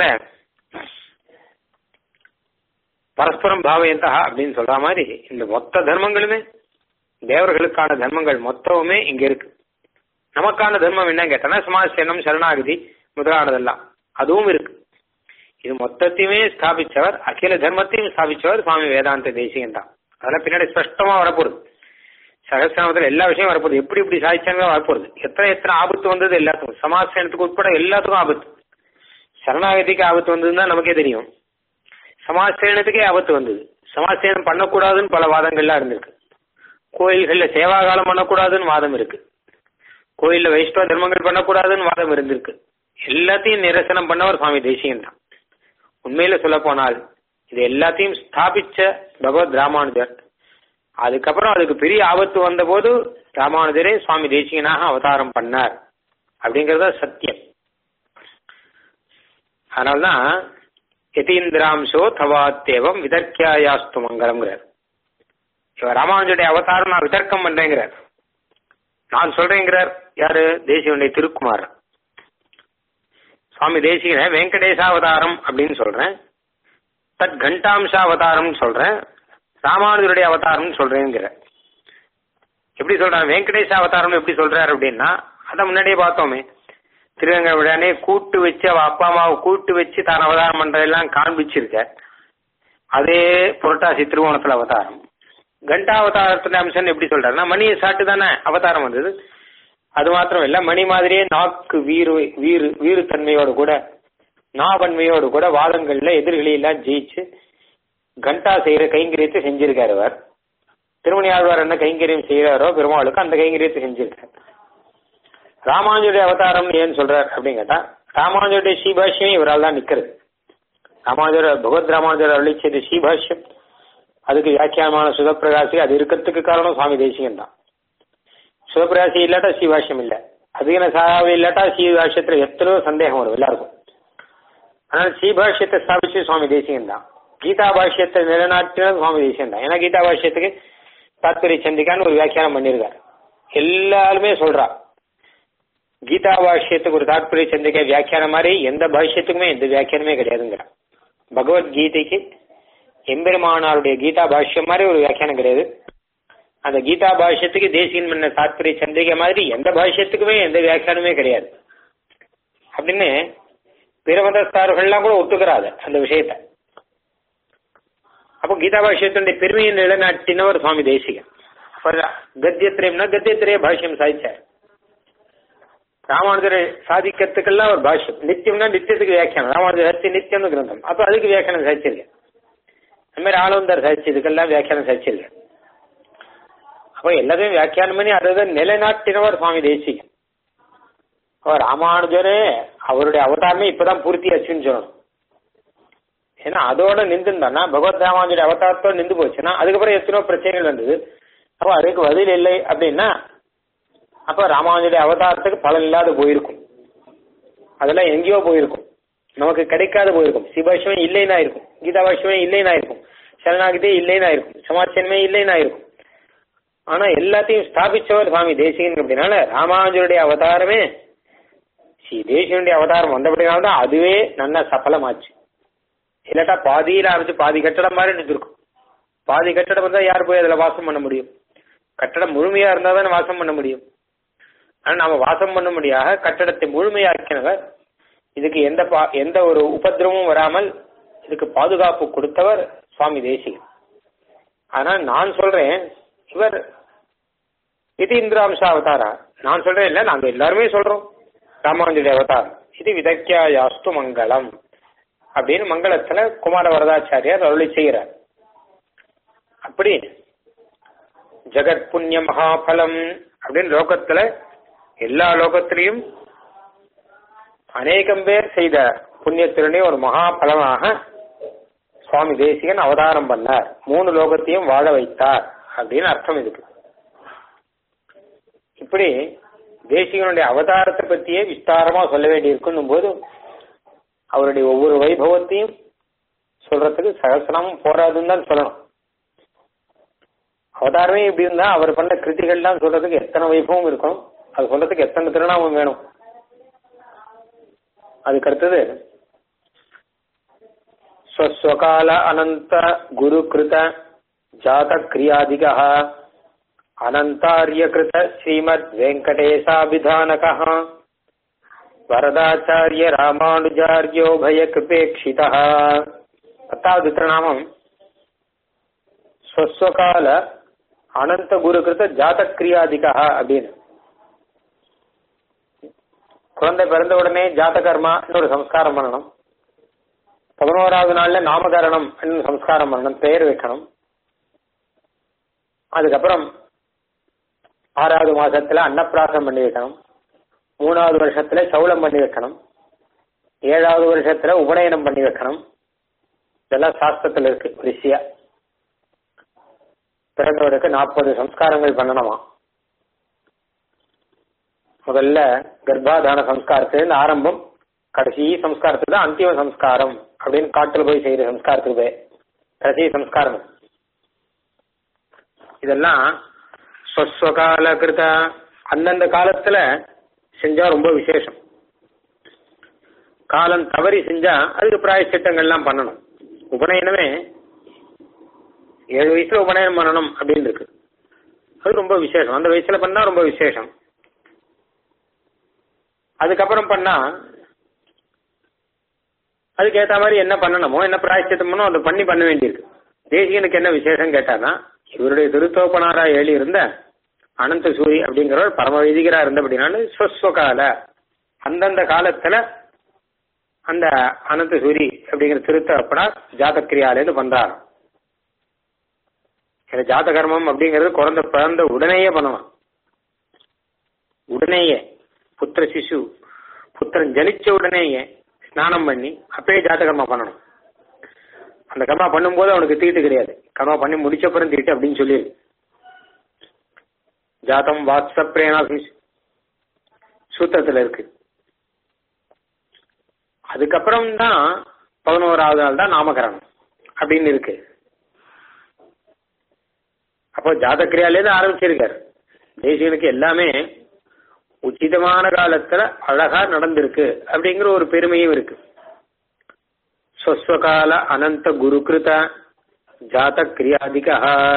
பரஸ்பரம் பாவயந்தா அப்படின்னு சொல்ற மாதிரி இந்த மொத்த தர்மங்களுமே தேவர்களுக்கான தர்மங்கள் மொத்தமுமே இங்க இருக்கு நமக்கான தர்மம் என்ன கேட்டனா சமாசேனம் சரணாகதி முதலானதெல்லாம் அதுவும் இருக்கு இது மொத்தத்தையுமே ஸ்தாபிச்சவர் அகில தர்மத்தையும் ஸ்தாபிச்சவர் சுவாமி வேதாந்த தேசிகன் தான் அதெல்லாம் பின்னாடி ஸ்பஷ்டமா வரப்போகுது சகசிரநாமத்தில் எல்லா விஷயம் வரப்போகுது எப்படி இப்படி சாதிச்சாங்க வரப்போகுது எத்தனை எத்தனை ஆபத்து வந்தது எல்லாத்துக்கும் சமாசேனத்துக்கு உட்பட எல்லாத்துக்கும் ஆபத்து சரணாகதிக்கு ஆபத்து வந்ததுன்னு தான் நமக்கே தெரியும் சமாசேனத்துக்கே ஆபத்து வந்தது சமாசேனம் பண்ணக்கூடாதுன்னு பல வாதங்கள்லாம் இருந்திருக்கு கோயில்கள்ல சேவா காலம் பண்ணக்கூடாதுன்னு வாதம் இருக்கு கோயில்ல வைஷ்ணவ தர்மங்கள் பண்ணக்கூடாதுன்னு வாதம் இருந்திருக்கு எல்லாத்தையும் நிரசனம் பண்ணவர் சுவாமி தேசியன் தான் உண்மையில சொல்ல போனால் இது எல்லாத்தையும் ஸ்தாபிச்ச பகவத் ராமானுஜர் அதுக்கப்புறம் அதுக்கு பெரிய ஆபத்து வந்தபோது ராமானுஜரே சுவாமி தேசிகனாக அவதாரம் பண்ணார் அப்படிங்கறத சத்தியம் அதனால்தான் யதீந்திராம்சோ தவாத்தேவம் விதர்க்கியாயாஸ்து மங்கலம்ங்கிறார் இவர் ராமானுஜருடைய அவதாரம் நான் விதர்க்கம் பண்றேங்கிறார் நான் சொல்றேங்கிறார் யாரு தேசியனுடைய திருக்குமார் சுவாமி தேசிகன வெங்கடேசாவதாரம் அப்படின்னு சொல்றேன் தத் கண்டாம்சாவதாரம் சொல்றேன் ராமானுஜருடைய அவதாரம் சொல்றேங்கிற எப்படி சொல்றாங்க வெங்கடேச அவதாரம் எப்படி சொல்றாரு அப்படின்னா அதை முன்னாடியே பார்த்தோமே திருவங்கடனே கூட்டு வச்சு அவ அப்பா அம்மாவை கூட்டு வச்சு தான் அவதாரம் பண்றதெல்லாம் காண்பிச்சிருக்க அதே புரட்டாசி திருவோணத்துல அவதாரம் கண்டா அவதாரத்துல அம்சம் எப்படி சொல்றாருன்னா மணியை சாட்டு தானே அவதாரம் வந்தது அது மாத்திரம் இல்ல மணி மாதிரியே நாக்கு வீறு வீறு வீறு தன்மையோடு கூட நாவன்மையோடு கூட வாதங்கள்ல எதிரிகளை எல்லாம் ஜெயிச்சு கண்டா செய்யற கைங்கரியத்தை செஞ்சிருக்காரு அவர் திருமணி ஆழ்வார் என்ன கைங்கரியம் செய்யறாரோ பெருமாளுக்கு அந்த கைங்கரியத்தை செஞ்சிருக்காரு ராமானுஜருடைய அவதாரம் ஏன்னு சொல்றார் அப்படின்னு கேட்டா ராமானுஜருடைய ஸ்ரீபாஷ்யம் இவரால் தான் நிக்கிறது ராமானுஜர் பகவத் ராமானுஜர் அருளி செய்த ஸ்ரீபாஷ்யம் அதுக்கு வியாக்கியமான சுதப்பிரகாசி அது இருக்கிறதுக்கு காரணம் சுவாமி தேசிகன் தான் சிவபிராசி இல்லாட்டா ஸ்ரீபாஷ்யம் இல்ல அதிகன சாவி இல்லாட்டா ஸ்ரீபாஷ்யத்துல எத்தனையோ சந்தேகம் வரும் எல்லாருக்கும் ஆனால் ஸ்ரீபாஷ்யத்தை ஸ்தாபிச்சு சுவாமி தேசிகன் தான் கீதா பாஷ்யத்தை நிலைநாட்டினது சுவாமி தேசிகன் தான் ஏன்னா கீதா பாஷ்யத்துக்கு தாத்பரிய சந்திக்கான்னு ஒரு வியாக்கியானம் பண்ணியிருக்காரு எல்லாருமே சொல்றா கீதா பாஷ்யத்துக்கு ஒரு தாத்பரிய சந்திக்கை வியாக்கியானம் மாதிரி எந்த பாஷ்யத்துக்குமே எந்த வியாக்கியானமே கிடையாதுங்கிற பகவத்கீதைக்கு எம்பெருமானாருடைய கீதா பாஷ்யம் மாதிரி ஒரு வியாக்கியானம் கிடையாது அந்த கீதா பாஷ்யத்துக்கு தேசியன் பண்ண தாத்பரிய சந்திரிகை மாதிரி எந்த பாஷ்யத்துக்குமே எந்த வியாக்கியானமே கிடையாது அப்படின்னு பிற மதஸ்தார்கள்லாம் கூட ஒத்துக்கிறாது அந்த விஷயத்த அப்போ கீதா பாஷ்யத்தினுடைய பெருமையை நிலைநாட்டினவர் சுவாமி தேசிகன் அப்ப கத்தியத்திரயம்னா கத்தியத்திரைய பாஷ்யம் சாதிச்சார் ராமானுஜரை சாதிக்கிறதுக்கெல்லாம் ஒரு பாஷ்யம் நித்தியம்னா நித்தியத்துக்கு வியாக்கியானம் ராமானுஜர் ஹரிசி நித்தியம்னு கிரந்தம் அப்ப அதுக்கு வியாக்கியானம் சாதிச்சிருக்கேன் அந்த மாதிரி ஆளுந்தர் சாதிச்சதுக்கெல்லாம் வியாக்கியானம் சாதிச்சிருக்கேன் அப்போ எல்லாத்தையும் வியாக்கியானம் பண்ணி அதை நிலைநாட்டினவர் சுவாமி தேசிகன் அவர் ராமானுஜரே அவருடைய அவதாரமே இப்பதான் பூர்த்தி ஆச்சுன்னு சொல்லணும் ஏன்னா அதோட நின்றுந்தானா பகவத் ராமானுஜருடைய அவதாரத்தோட நின்று போச்சுன்னா அதுக்கப்புறம் எத்தனையோ பிரச்சனைகள் வந்தது அப்போ அதுக்கு பதில் இல்லை அப்படின்னா அப்ப ராமானுஜருடைய அவதாரத்துக்கு பலன் இல்லாத போயிருக்கும் அதெல்லாம் எங்கேயோ போயிருக்கும் நமக்கு கிடைக்காத போயிருக்கும் சிபாஷ்யமே இல்லைன்னா இருக்கும் கீதா பாஷ்யமே இல்லைன்னா இருக்கும் சரணாகிதே இல்லைன்னா இருக்கும் சமாச்சனமே இல்லைன்னா இருக்கும் ஆனா எல்லாத்தையும் ஸ்தாபிச்சவர் சுவாமி தேசிகன் அப்படின்னால ராமானுஜருடைய அவதாரமே ஸ்ரீ தேசியனுடைய அவதாரம் வந்தபடினால்தான் அதுவே நல்ல சஃலமாச்சு இல்லாட்டா பாதியில ஆரம்பிச்சு பாதி கட்டடம் மாதிரி இருந்திருக்கும் பாதி கட்டடம் இருந்தா யார் போய் அதுல வாசம் பண்ண முடியும் கட்டடம் முழுமையா இருந்தா தானே வாசம் பண்ண முடியும் ஆனா நாம வாசம் பண்ண முடியாத கட்டடத்தை முழுமையாக்கினவர் இதுக்கு எந்த பா எந்த ஒரு உபதிரமும் வராமல் இதுக்கு பாதுகாப்பு கொடுத்தவர் சுவாமி தேசிகன் ஆனா நான் சொல்றேன் இவர் இது இந்திராம்ச அவதாரா நான் சொல்றேன் இல்ல நாங்க எல்லாருமே சொல்றோம் ராமானுஜுடைய அவதாரம் இது விதக்கியா யாஸ்து மங்களம் அப்படின்னு மங்களத்துல குமார வரதாச்சாரியார் அருளி செய்கிறார் அப்படி ஜெகத் புண்ணிய மகாபலம் அப்படின்னு லோகத்துல எல்லா லோகத்திலையும் அநேகம் பேர் செய்த புண்ணியத்தினுடைய ஒரு மகாபலமாக சுவாமி தேசிகன் அவதாரம் பண்ணார் மூணு லோகத்தையும் வாழ வைத்தார் அப்படின்னு அர்த்தம் இதுக்கு இப்படி தேசிகனுடைய அவதாரத்தை பத்தியே விஸ்தாரமா சொல்ல வேண்டியிருக்கும் போது அவருடைய ஒவ்வொரு வைபவத்தையும் சொல்றதுக்கு சகசனமும் போராதுன்னு தான் சொல்லணும் அவதாரமே இப்படி இருந்தா அவர் பண்ண கிருதிகள்லாம் சொல்றதுக்கு எத்தனை வைபவம் இருக்கும் அது சொல்றதுக்கு எத்தனை திருநாமம் வேணும் அதுக்கு அடுத்தது ஸ்வஸ்வகால அனந்த குரு கிருத ஜாத கிரியாதிக அனந்தாரிய கிருத ஸ்ரீமத் வெங்கடேசாபிதானக வரதாச்சாரிய ராமானுஜாரியோ பய கிருபேட்சித பத்தாவது திருநாமம் ஸ்வஸ்வகால அனந்த குரு கிருத ஜாத கிரியாதிகா அப்படின்னு குழந்தை பிறந்த உடனே ஜாத கர்மா ஒரு சம்ஸ்காரம் பண்ணணும் பதினோராவது நாள்ல நாமகரணம் சம்ஸ்காரம் பண்ணணும் பெயர் வைக்கணும் அதுக்கப்புறம் ஆறாவது மாசத்துல அன்னப்பிராசம் பண்ணி வைக்கணும் மூணாவது வருஷத்துல சவுளம் பண்ணி வைக்கணும் ஏழாவது வருஷத்துல உபநயனம் பண்ணி வைக்கணும் இதெல்லாம் சாஸ்திரத்துல இருக்கு ரிஷியா பிறந்தவருக்கு நாற்பது சம்ஸ்காரங்கள் பண்ணணுமா முதல்ல கர்ப்பாதான சம்ஸ்காரத்திலிருந்து ஆரம்பம் கடைசி சம்ஸ்காரத்துக்கு தான் அந்திம சம்ஸ்காரம் அப்படின்னு காட்டுல போய் செய்யற சம்ஸ்காரத்துக்கு போய் கடைசி சம்ஸ்காரம் இதெல்லாம் ஸ்வஸ்வகால கிருத அந்தந்த காலத்துல செஞ்சா ரொம்ப விசேஷம் காலம் தவறி செஞ்சா அதுக்கு பிராயச்சிட்டங்கள்லாம் பண்ணணும் உபநயனமே ஏழு வயசுல உபநயனம் பண்ணணும் அப்படின்னு இருக்கு அது ரொம்ப விசேஷம் அந்த வயசுல பண்ணா ரொம்ப விசேஷம் அதுக்கப்புறம் பண்ணா அதுக்கு ஏத்த மாதிரி என்ன பண்ணணுமோ என்ன பிராயச்சித்தம் பண்ணோ அதை பண்ணி பண்ண வேண்டியிருக்கு தேசிகனுக்கு என்ன விசேஷம் கேட்டானா இவருடைய திருத்தோப்பனாரா ஏழி இருந்த அனந்த சூரி அப்படிங்கிறவர் பரம வைதிகரா இருந்தபடினால ஸ்வஸ்வகால அந்தந்த காலத்துல அந்த அனந்த சூரி அப்படிங்கிற திருத்தப்பனார் ஜாதக்கிரியாலேருந்து பண்றாரு இந்த ஜாத கர்மம் அப்படிங்கிறது குழந்தை பிறந்த உடனேயே பண்ணணும் உடனேயே புத்திர சிசு புத்திரன் ஜலிச்ச உடனேயே ஸ்நானம் பண்ணி அப்பயே ஜாத கர்மா பண்ணணும் அந்த கர்மா பண்ணும்போது அவனுக்கு தீட்டு கிடையாது கர்மா பண்ணி முடிச்சப்புறம் தீட்டு அப்படின்னு சொல்லி ஜாதம் வாட்ஸ்அப்ரேனா சூத்திரத்துல இருக்கு அதுக்கப்புறம் தான் பதினோராவது நாள் தான் நாமகரணம் அப்படின்னு இருக்கு அப்போ ஜாதக்கிரியாலேருந்து ஆரம்பிச்சிருக்காரு தேசியனுக்கு எல்லாமே உச்சிதமான காலத்துல அழகா நடந்திருக்கு அப்படிங்கிற ஒரு பெருமையும் இருக்கு ஸ்வஸ்வகால அனந்த குருகிருத ஜாத கிரியாதிகா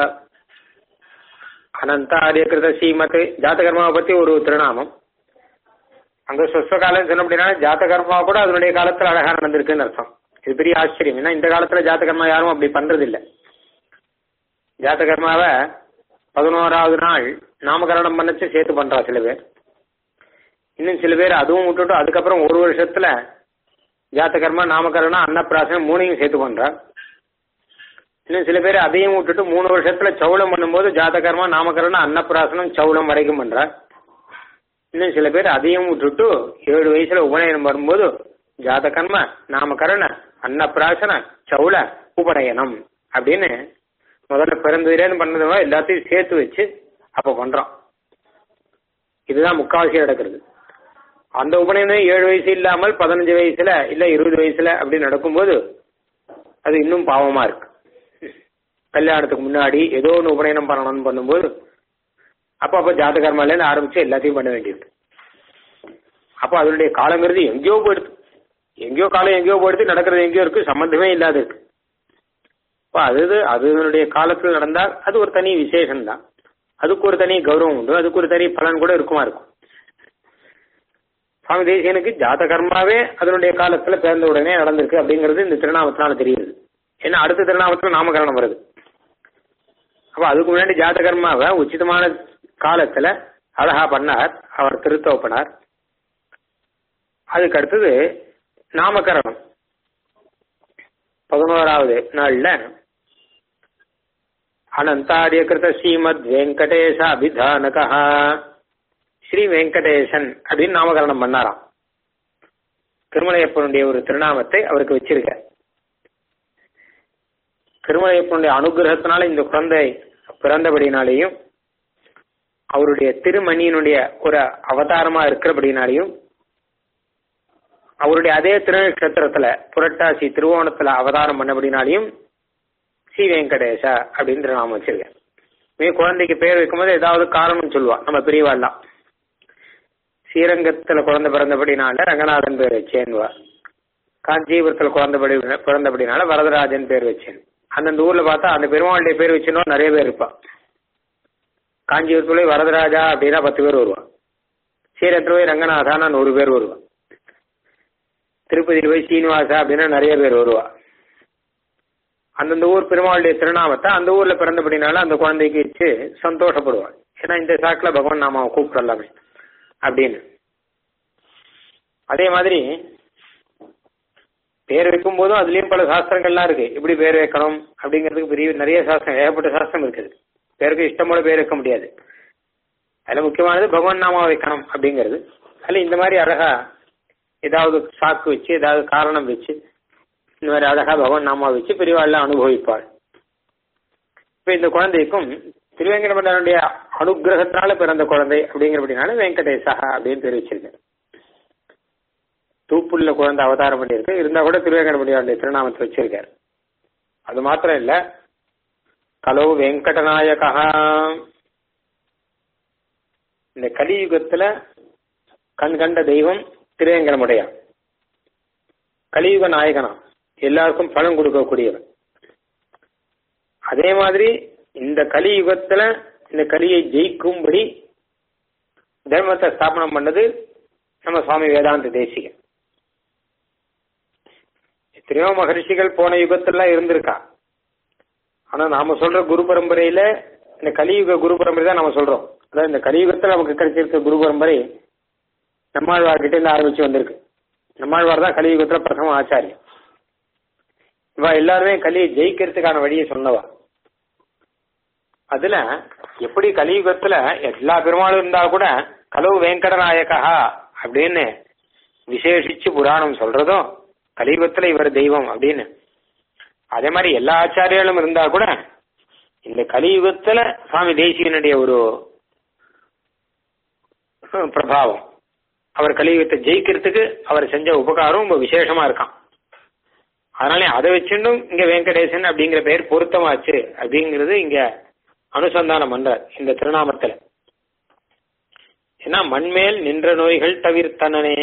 அனந்த ஆரியகிருத ஸ்ரீமத் ஜாதகர்மாவை பத்தி ஒரு திருநாமம் அங்க ஸ்வஸ்வகாலம் சொன்ன அப்படின்னா ஜாதகர்மா கூட அதனுடைய காலத்துல அழகா நடந்திருக்குன்னு அர்த்தம் இது பெரிய ஆச்சரியம் ஏன்னா இந்த காலத்துல ஜாதகர்மா யாரும் அப்படி பண்றது இல்ல ஜாதகர்மாவை பதினோராவது நாள் நாமகரணம் பண்ணச்சு சேர்த்து பண்றா சில பேர் இன்னும் சில பேர் அதுவும் விட்டுட்டு அதுக்கப்புறம் ஒரு வருஷத்துல ஜாத்தகர்மா நாமகரணம் அன்னப்பிராசனம் மூணையும் சேர்த்து பண்றா இன்னும் சில பேர் அதையும் விட்டுட்டு மூணு வருஷத்துல சவுளம் பண்ணும்போது ஜாத்தகர்மா நாமகரணம் அன்னப்பிராசனம் சவுளம் வரைக்கும் பண்றா இன்னும் சில பேர் அதையும் விட்டுட்டு ஏழு வயசுல உபநயனம் வரும்போது ஜாதகர்ம நாமகரண அன்னப்பிராசன சவுள உபநயனம் அப்படின்னு முதல்ல பிறந்ததுலேருந்து பண்ணதுவா எல்லாத்தையும் சேர்த்து வச்சு அப்ப பண்றோம் இதுதான் முக்கால்வாசி நடக்கிறது அந்த உபநயனம் ஏழு வயசு இல்லாமல் பதினஞ்சு வயசுல இல்ல இருபது வயசுல அப்படி நடக்கும்போது அது இன்னும் பாவமா இருக்கு கல்யாணத்துக்கு முன்னாடி ஏதோ ஒன்று உபநயனம் பண்ணணும்னு பண்ணும்போது அப்போ அப்போ ஜாதகர்மாலேருந்து ஆரம்பிச்சு எல்லாத்தையும் பண்ண வேண்டியிருக்கு அப்போ அதனுடைய காலங்கிறது எங்கேயோ போயிடுது எங்கேயோ காலம் எங்கேயோ போயிடுது நடக்கிறது எங்கேயோ இருக்கு சம்பந்தமே இல்லாத இருக்கு இப்போ அது அதனுடைய காலத்தில் நடந்தால் அது ஒரு தனி விசேஷம் தான் அதுக்கு ஒரு தனி கௌரவம் உண்டு அதுக்கு ஒரு தனி பலன் கூட இருக்குமா இருக்கும் சுவாமி தேசியனுக்கு ஜாத கர்மாவே அதனுடைய காலத்துல பிறந்த உடனே நடந்திருக்கு அப்படிங்கிறது இந்த திருநாமத்தினால தெரியுது ஏன்னா அடுத்த திருநாமத்துல நாமகரணம் வருது அப்ப அதுக்கு முன்னாடி ஜாத கர்மாவை உச்சிதமான காலத்துல அழகா பண்ணார் அவர் திருத்தோப்பனார் அதுக்கு அடுத்தது நாமகரணம் பதினோராவது நாள்ல அனந்தாரியகிருத ஸ்ரீமத் வெங்கடேச அபிதானகா ஸ்ரீ வெங்கடேசன் அப்படின்னு நாமகரணம் பண்ணாராம் திருமலையப்பனுடைய ஒரு திருநாமத்தை அவருக்கு வச்சிருக்க திருமலையப்பனுடைய அனுகிரகத்தினால இந்த குழந்தை பிறந்தபடினாலேயும் அவருடைய திருமணியினுடைய ஒரு அவதாரமா இருக்கிறபடினாலையும் அவருடைய அதே திருநட்சத்திரத்துல புரட்டாசி திருவோணத்துல அவதாரம் பண்ணபடினாலையும் ஸ்ரீ வெங்கடேஷா அப்படின்னு திருநாமம் வச்சிருக்கேன் நீ குழந்தைக்கு பேர் வைக்கும்போது ஏதாவது காரணம் சொல்லுவா நம்ம பெரியவாள்லாம் ஸ்ரீரங்கத்துல குழந்தை பிறந்தபடினால ரங்கநாதன் பேர் வச்சேன்வா காஞ்சிபுரத்துல குழந்தைபடி பிறந்தபடினால வரதராஜன் பேர் வச்சேன் அந்தந்த ஊர்ல பார்த்தா அந்த பெருமாளுடைய பேர் வச்சுனோ நிறைய பேர் இருப்பா காஞ்சிபுரத்துல போய் வரதராஜா அப்படின்னா பத்து பேர் வருவான் ஸ்ரீரங்கத்துல போய் ரங்கநாதானா நூறு பேர் வருவா திருப்பதியில் போய் சீனிவாசா அப்படின்னா நிறைய பேர் வருவா அந்தந்த ஊர் பெருமாளுடைய திருநாமத்தை அந்த ஊர்ல பிறந்தபடினால அந்த குழந்தைக்கு வச்சு சந்தோஷப்படுவாள் ஏன்னா இந்த சாக்கில் பகவான் நாம கூப்பிடலாமே அப்படின்னு அதே மாதிரி பேர் வைக்கும் போதும் அதுலயும் பல சாஸ்திரங்கள்லாம் இருக்கு எப்படி பேர் வைக்கணும் அப்படிங்கிறதுக்கு பெரிய நிறைய சாஸ்திரம் ஏகப்பட்ட சாஸ்திரம் இருக்குது பேருக்கு இஷ்டமோட பேர் வைக்க முடியாது அதுல முக்கியமானது பகவான் நாமா வைக்கணும் அப்படிங்கிறது அதுல இந்த மாதிரி அழகா ஏதாவது சாக்கு வச்சு ஏதாவது காரணம் வச்சு இந்த மாதிரி அழகா பகவான் நாமா வச்சு பெரியவாள்லாம் அனுபவிப்பாள் இப்ப இந்த குழந்தைக்கும் திருவேங்கடமண்டனுடைய அனுகிரகத்தினால பிறந்த குழந்தை அப்படிங்கிறபடினால வெங்கடேசா அப்படின்னு பேர் வச்சிருக்கேன் தூப்புள்ள குழந்தை அவதாரம் பண்ணியிருக்கு இருந்தா கூட திருவேங்கடமுடியாருடைய திருநாமத்தை வச்சிருக்காரு அது மாத்திரம் இல்ல கலோ வெங்கடநாயகா இந்த கலியுகத்துல கண் கண்ட தெய்வம் திருவேங்கடமுடையான் கலியுக நாயகனா எல்லாருக்கும் பலன் கொடுக்கக்கூடியவன் அதே மாதிரி இந்த கலியுகத்துல இந்த கலியை ஜெயிக்கும்படி தர்மத்தை ஸ்தாபனம் பண்ணது நம்ம சுவாமி வேதாந்த தேசிகன் எத்தனையோ மகர்ஷிகள் போன யுகத்துல இருந்திருக்கா ஆனா நாம சொல்ற குரு பரம்பரையில இந்த கலியுக குரு பரம்பரை தான் நம்ம சொல்றோம் அதாவது இந்த கலியுகத்துல நமக்கு கிடைச்சிருக்க குரு பரம்பரை நம்மாழ்வார் கிட்ட இருந்து ஆரம்பிச்சு வந்திருக்கு நம்மாழ்வார் தான் கலியுகத்துல பிரதம ஆச்சாரியம் இவ எல்லாருமே கலியை ஜெயிக்கிறதுக்கான வழியை சொன்னவா அதுல எப்படி கலியுகத்துல எல்லா பெருமாளும் இருந்தா கூட கலவு வெங்கடநாயகா அப்படின்னு விசேஷிச்சு புராணம் சொல்றதும் கலியுகத்துல இவர் தெய்வம் அப்படின்னு அதே மாதிரி எல்லா ஆச்சாரியாலும் இருந்தா கூட இந்த கலியுகத்துல சுவாமி தேசியனுடைய ஒரு பிரபாவம் அவர் கலியுகத்தை ஜெயிக்கிறதுக்கு அவர் செஞ்ச உபகாரம் ரொம்ப விசேஷமா இருக்கான் அதனால அதை வச்சுட்டும் இங்க வெங்கடேசன் அப்படிங்கிற பெயர் பொருத்தமாச்சு அப்படிங்கிறது இங்க அனுசந்தானம் பண்றார் இந்த திருநாமத்துல ஏன்னா மண்மேல் நின்ற நோய்கள் தவிர்த்தனனே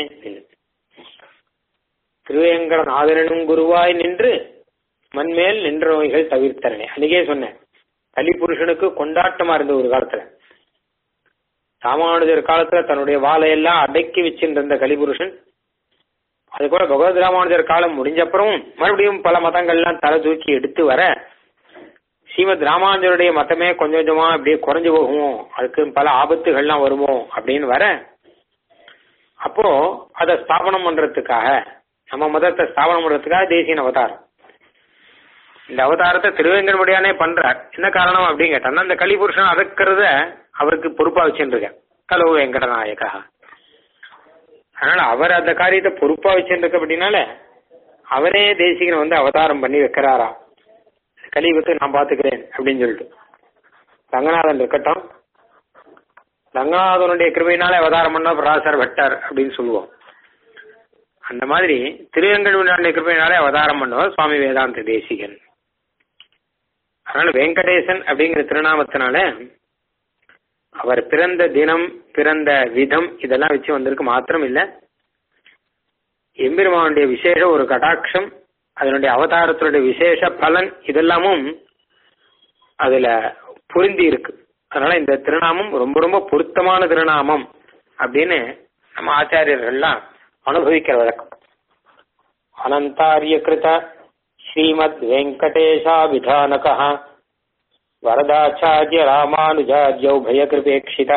திருவேங்கட நாதனும் குருவாய் நின்று மண்மேல் நின்ற நோய்கள் தவிர்த்தனே அன்னைக்கே சொன்னேன் கலிபுருஷனுக்கு கொண்டாட்டமா இருந்த ஒரு காலத்துல ராமானுஜர் காலத்துல தன்னுடைய வாழையெல்லாம் அடக்கி வச்சிருந்த கலிபுருஷன் அது கூட பகவத் ராமானுஜர் காலம் முடிஞ்ச அப்புறம் மறுபடியும் பல மதங்கள்லாம் தலை தூக்கி எடுத்து வர ஸ்ரீமத் ராமானுஜருடைய மதமே கொஞ்சம் கொஞ்சமா அப்படியே குறைஞ்சு போகுமோ அதுக்கு பல ஆபத்துகள்லாம் வருமோ அப்படின்னு வர அப்போ அதை ஸ்தாபனம் பண்றதுக்காக நம்ம மதத்தை ஸ்தாபனம் பண்றதுக்காக தேசியன் அவதாரம் இந்த அவதாரத்தை திருவேங்கடமுடியானே பண்றார் என்ன காரணம் அப்படின்னு கேட்டா அந்த கலிபுருஷன் அதக்கிறத அவருக்கு பொறுப்பா வச்சுருக்க கலவு வெங்கடநாயகா அதனால அவர் அந்த காரியத்தை பொறுப்பா வச்சுருக்க அப்படின்னால அவரே தேசிகன் வந்து அவதாரம் பண்ணி வைக்கிறாராம் கலியுகத்தை நான் பாத்துக்கிறேன் அப்படின்னு சொல்லிட்டு ரங்கநாதன் இருக்கட்டும் ரங்கநாதனுடைய கிருபையினால அவதாரம் பண்ண பராசர் பட்டார் அப்படின்னு சொல்லுவோம் அந்த மாதிரி திருவேங்கடமுடைய கிருபையினாலே அவதாரம் பண்ணவர் சுவாமி வேதாந்த தேசிகன் அதனால வெங்கடேசன் அப்படிங்கிற திருநாமத்தினால அவர் பிறந்த தினம் பிறந்த விதம் இதெல்லாம் வச்சு வந்திருக்கு மாத்திரம் இல்ல எம்பெருமானுடைய விசேஷ ஒரு கடாட்சம் அதனுடைய அவதாரத்தினுடைய விசேஷ பலன் இதெல்லாமும் அதுல பொருந்தி இருக்கு அதனால இந்த திருநாமம் ரொம்ப ரொம்ப பொருத்தமான திருநாமம் அப்படின்னு நம்ம ஆச்சாரியர்கள்லாம் அனுபவிக்கிற வழக்கம் அனந்தாரிய கிருத ஸ்ரீமத் வெங்கடேஷாபிதானக வரதாச்சாரிய ராமானுஜாத்யௌ பயகிருபேட்சித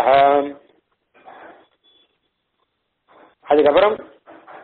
அதுக்கப்புறம்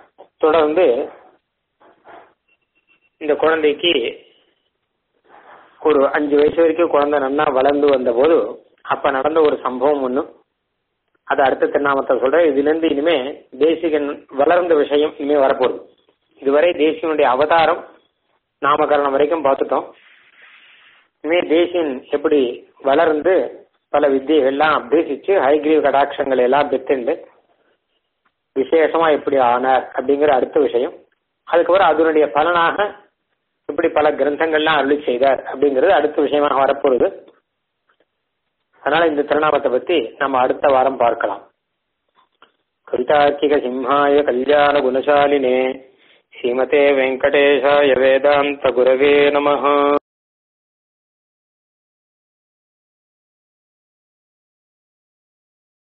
தொடர்ந்து இந்த குழந்தைக்கு ஒரு அஞ்சு வயசு வரைக்கும் குழந்தை நன்னா வளர்ந்து வந்த போது அப்ப நடந்த ஒரு சம்பவம் ஒண்ணு அது அடுத்த திருநாமத்தை சொல்றேன் இதுல இருந்து இனிமே தேசிகன் வளர்ந்த விஷயம் இனிமே வரப்போகுது இதுவரை தேசியனுடைய அவதாரம் நாமகரணம் வரைக்கும் பார்த்துட்டோம் இனிமே தேசியன் எப்படி வளர்ந்து பல வித்தியெல்லாம் அபியசிச்சு ஹைகிரீவ் கடாட்சங்களை எல்லாம் பெற்றுண்டு விசேஷமா எப்படி ஆனார் அப்படிங்கிற அடுத்த விஷயம் அதுக்கப்புறம் அதனுடைய பலனாக இப்படி பல கிரந்தங்கள்லாம் அருளி செய்தார் அப்படிங்கிறது அடுத்த விஷயமாக வரப்போகுது அதனால இந்த திருநாமத்தை பத்தி நம்ம அடுத்த வாரம் பார்க்கலாம் கவிதார்க்கிக சிம்ஹாய கல்யாண குணசாலினே ஸ்ரீமதே வெங்கடேஷாய வேதாந்த குரவே நமஹ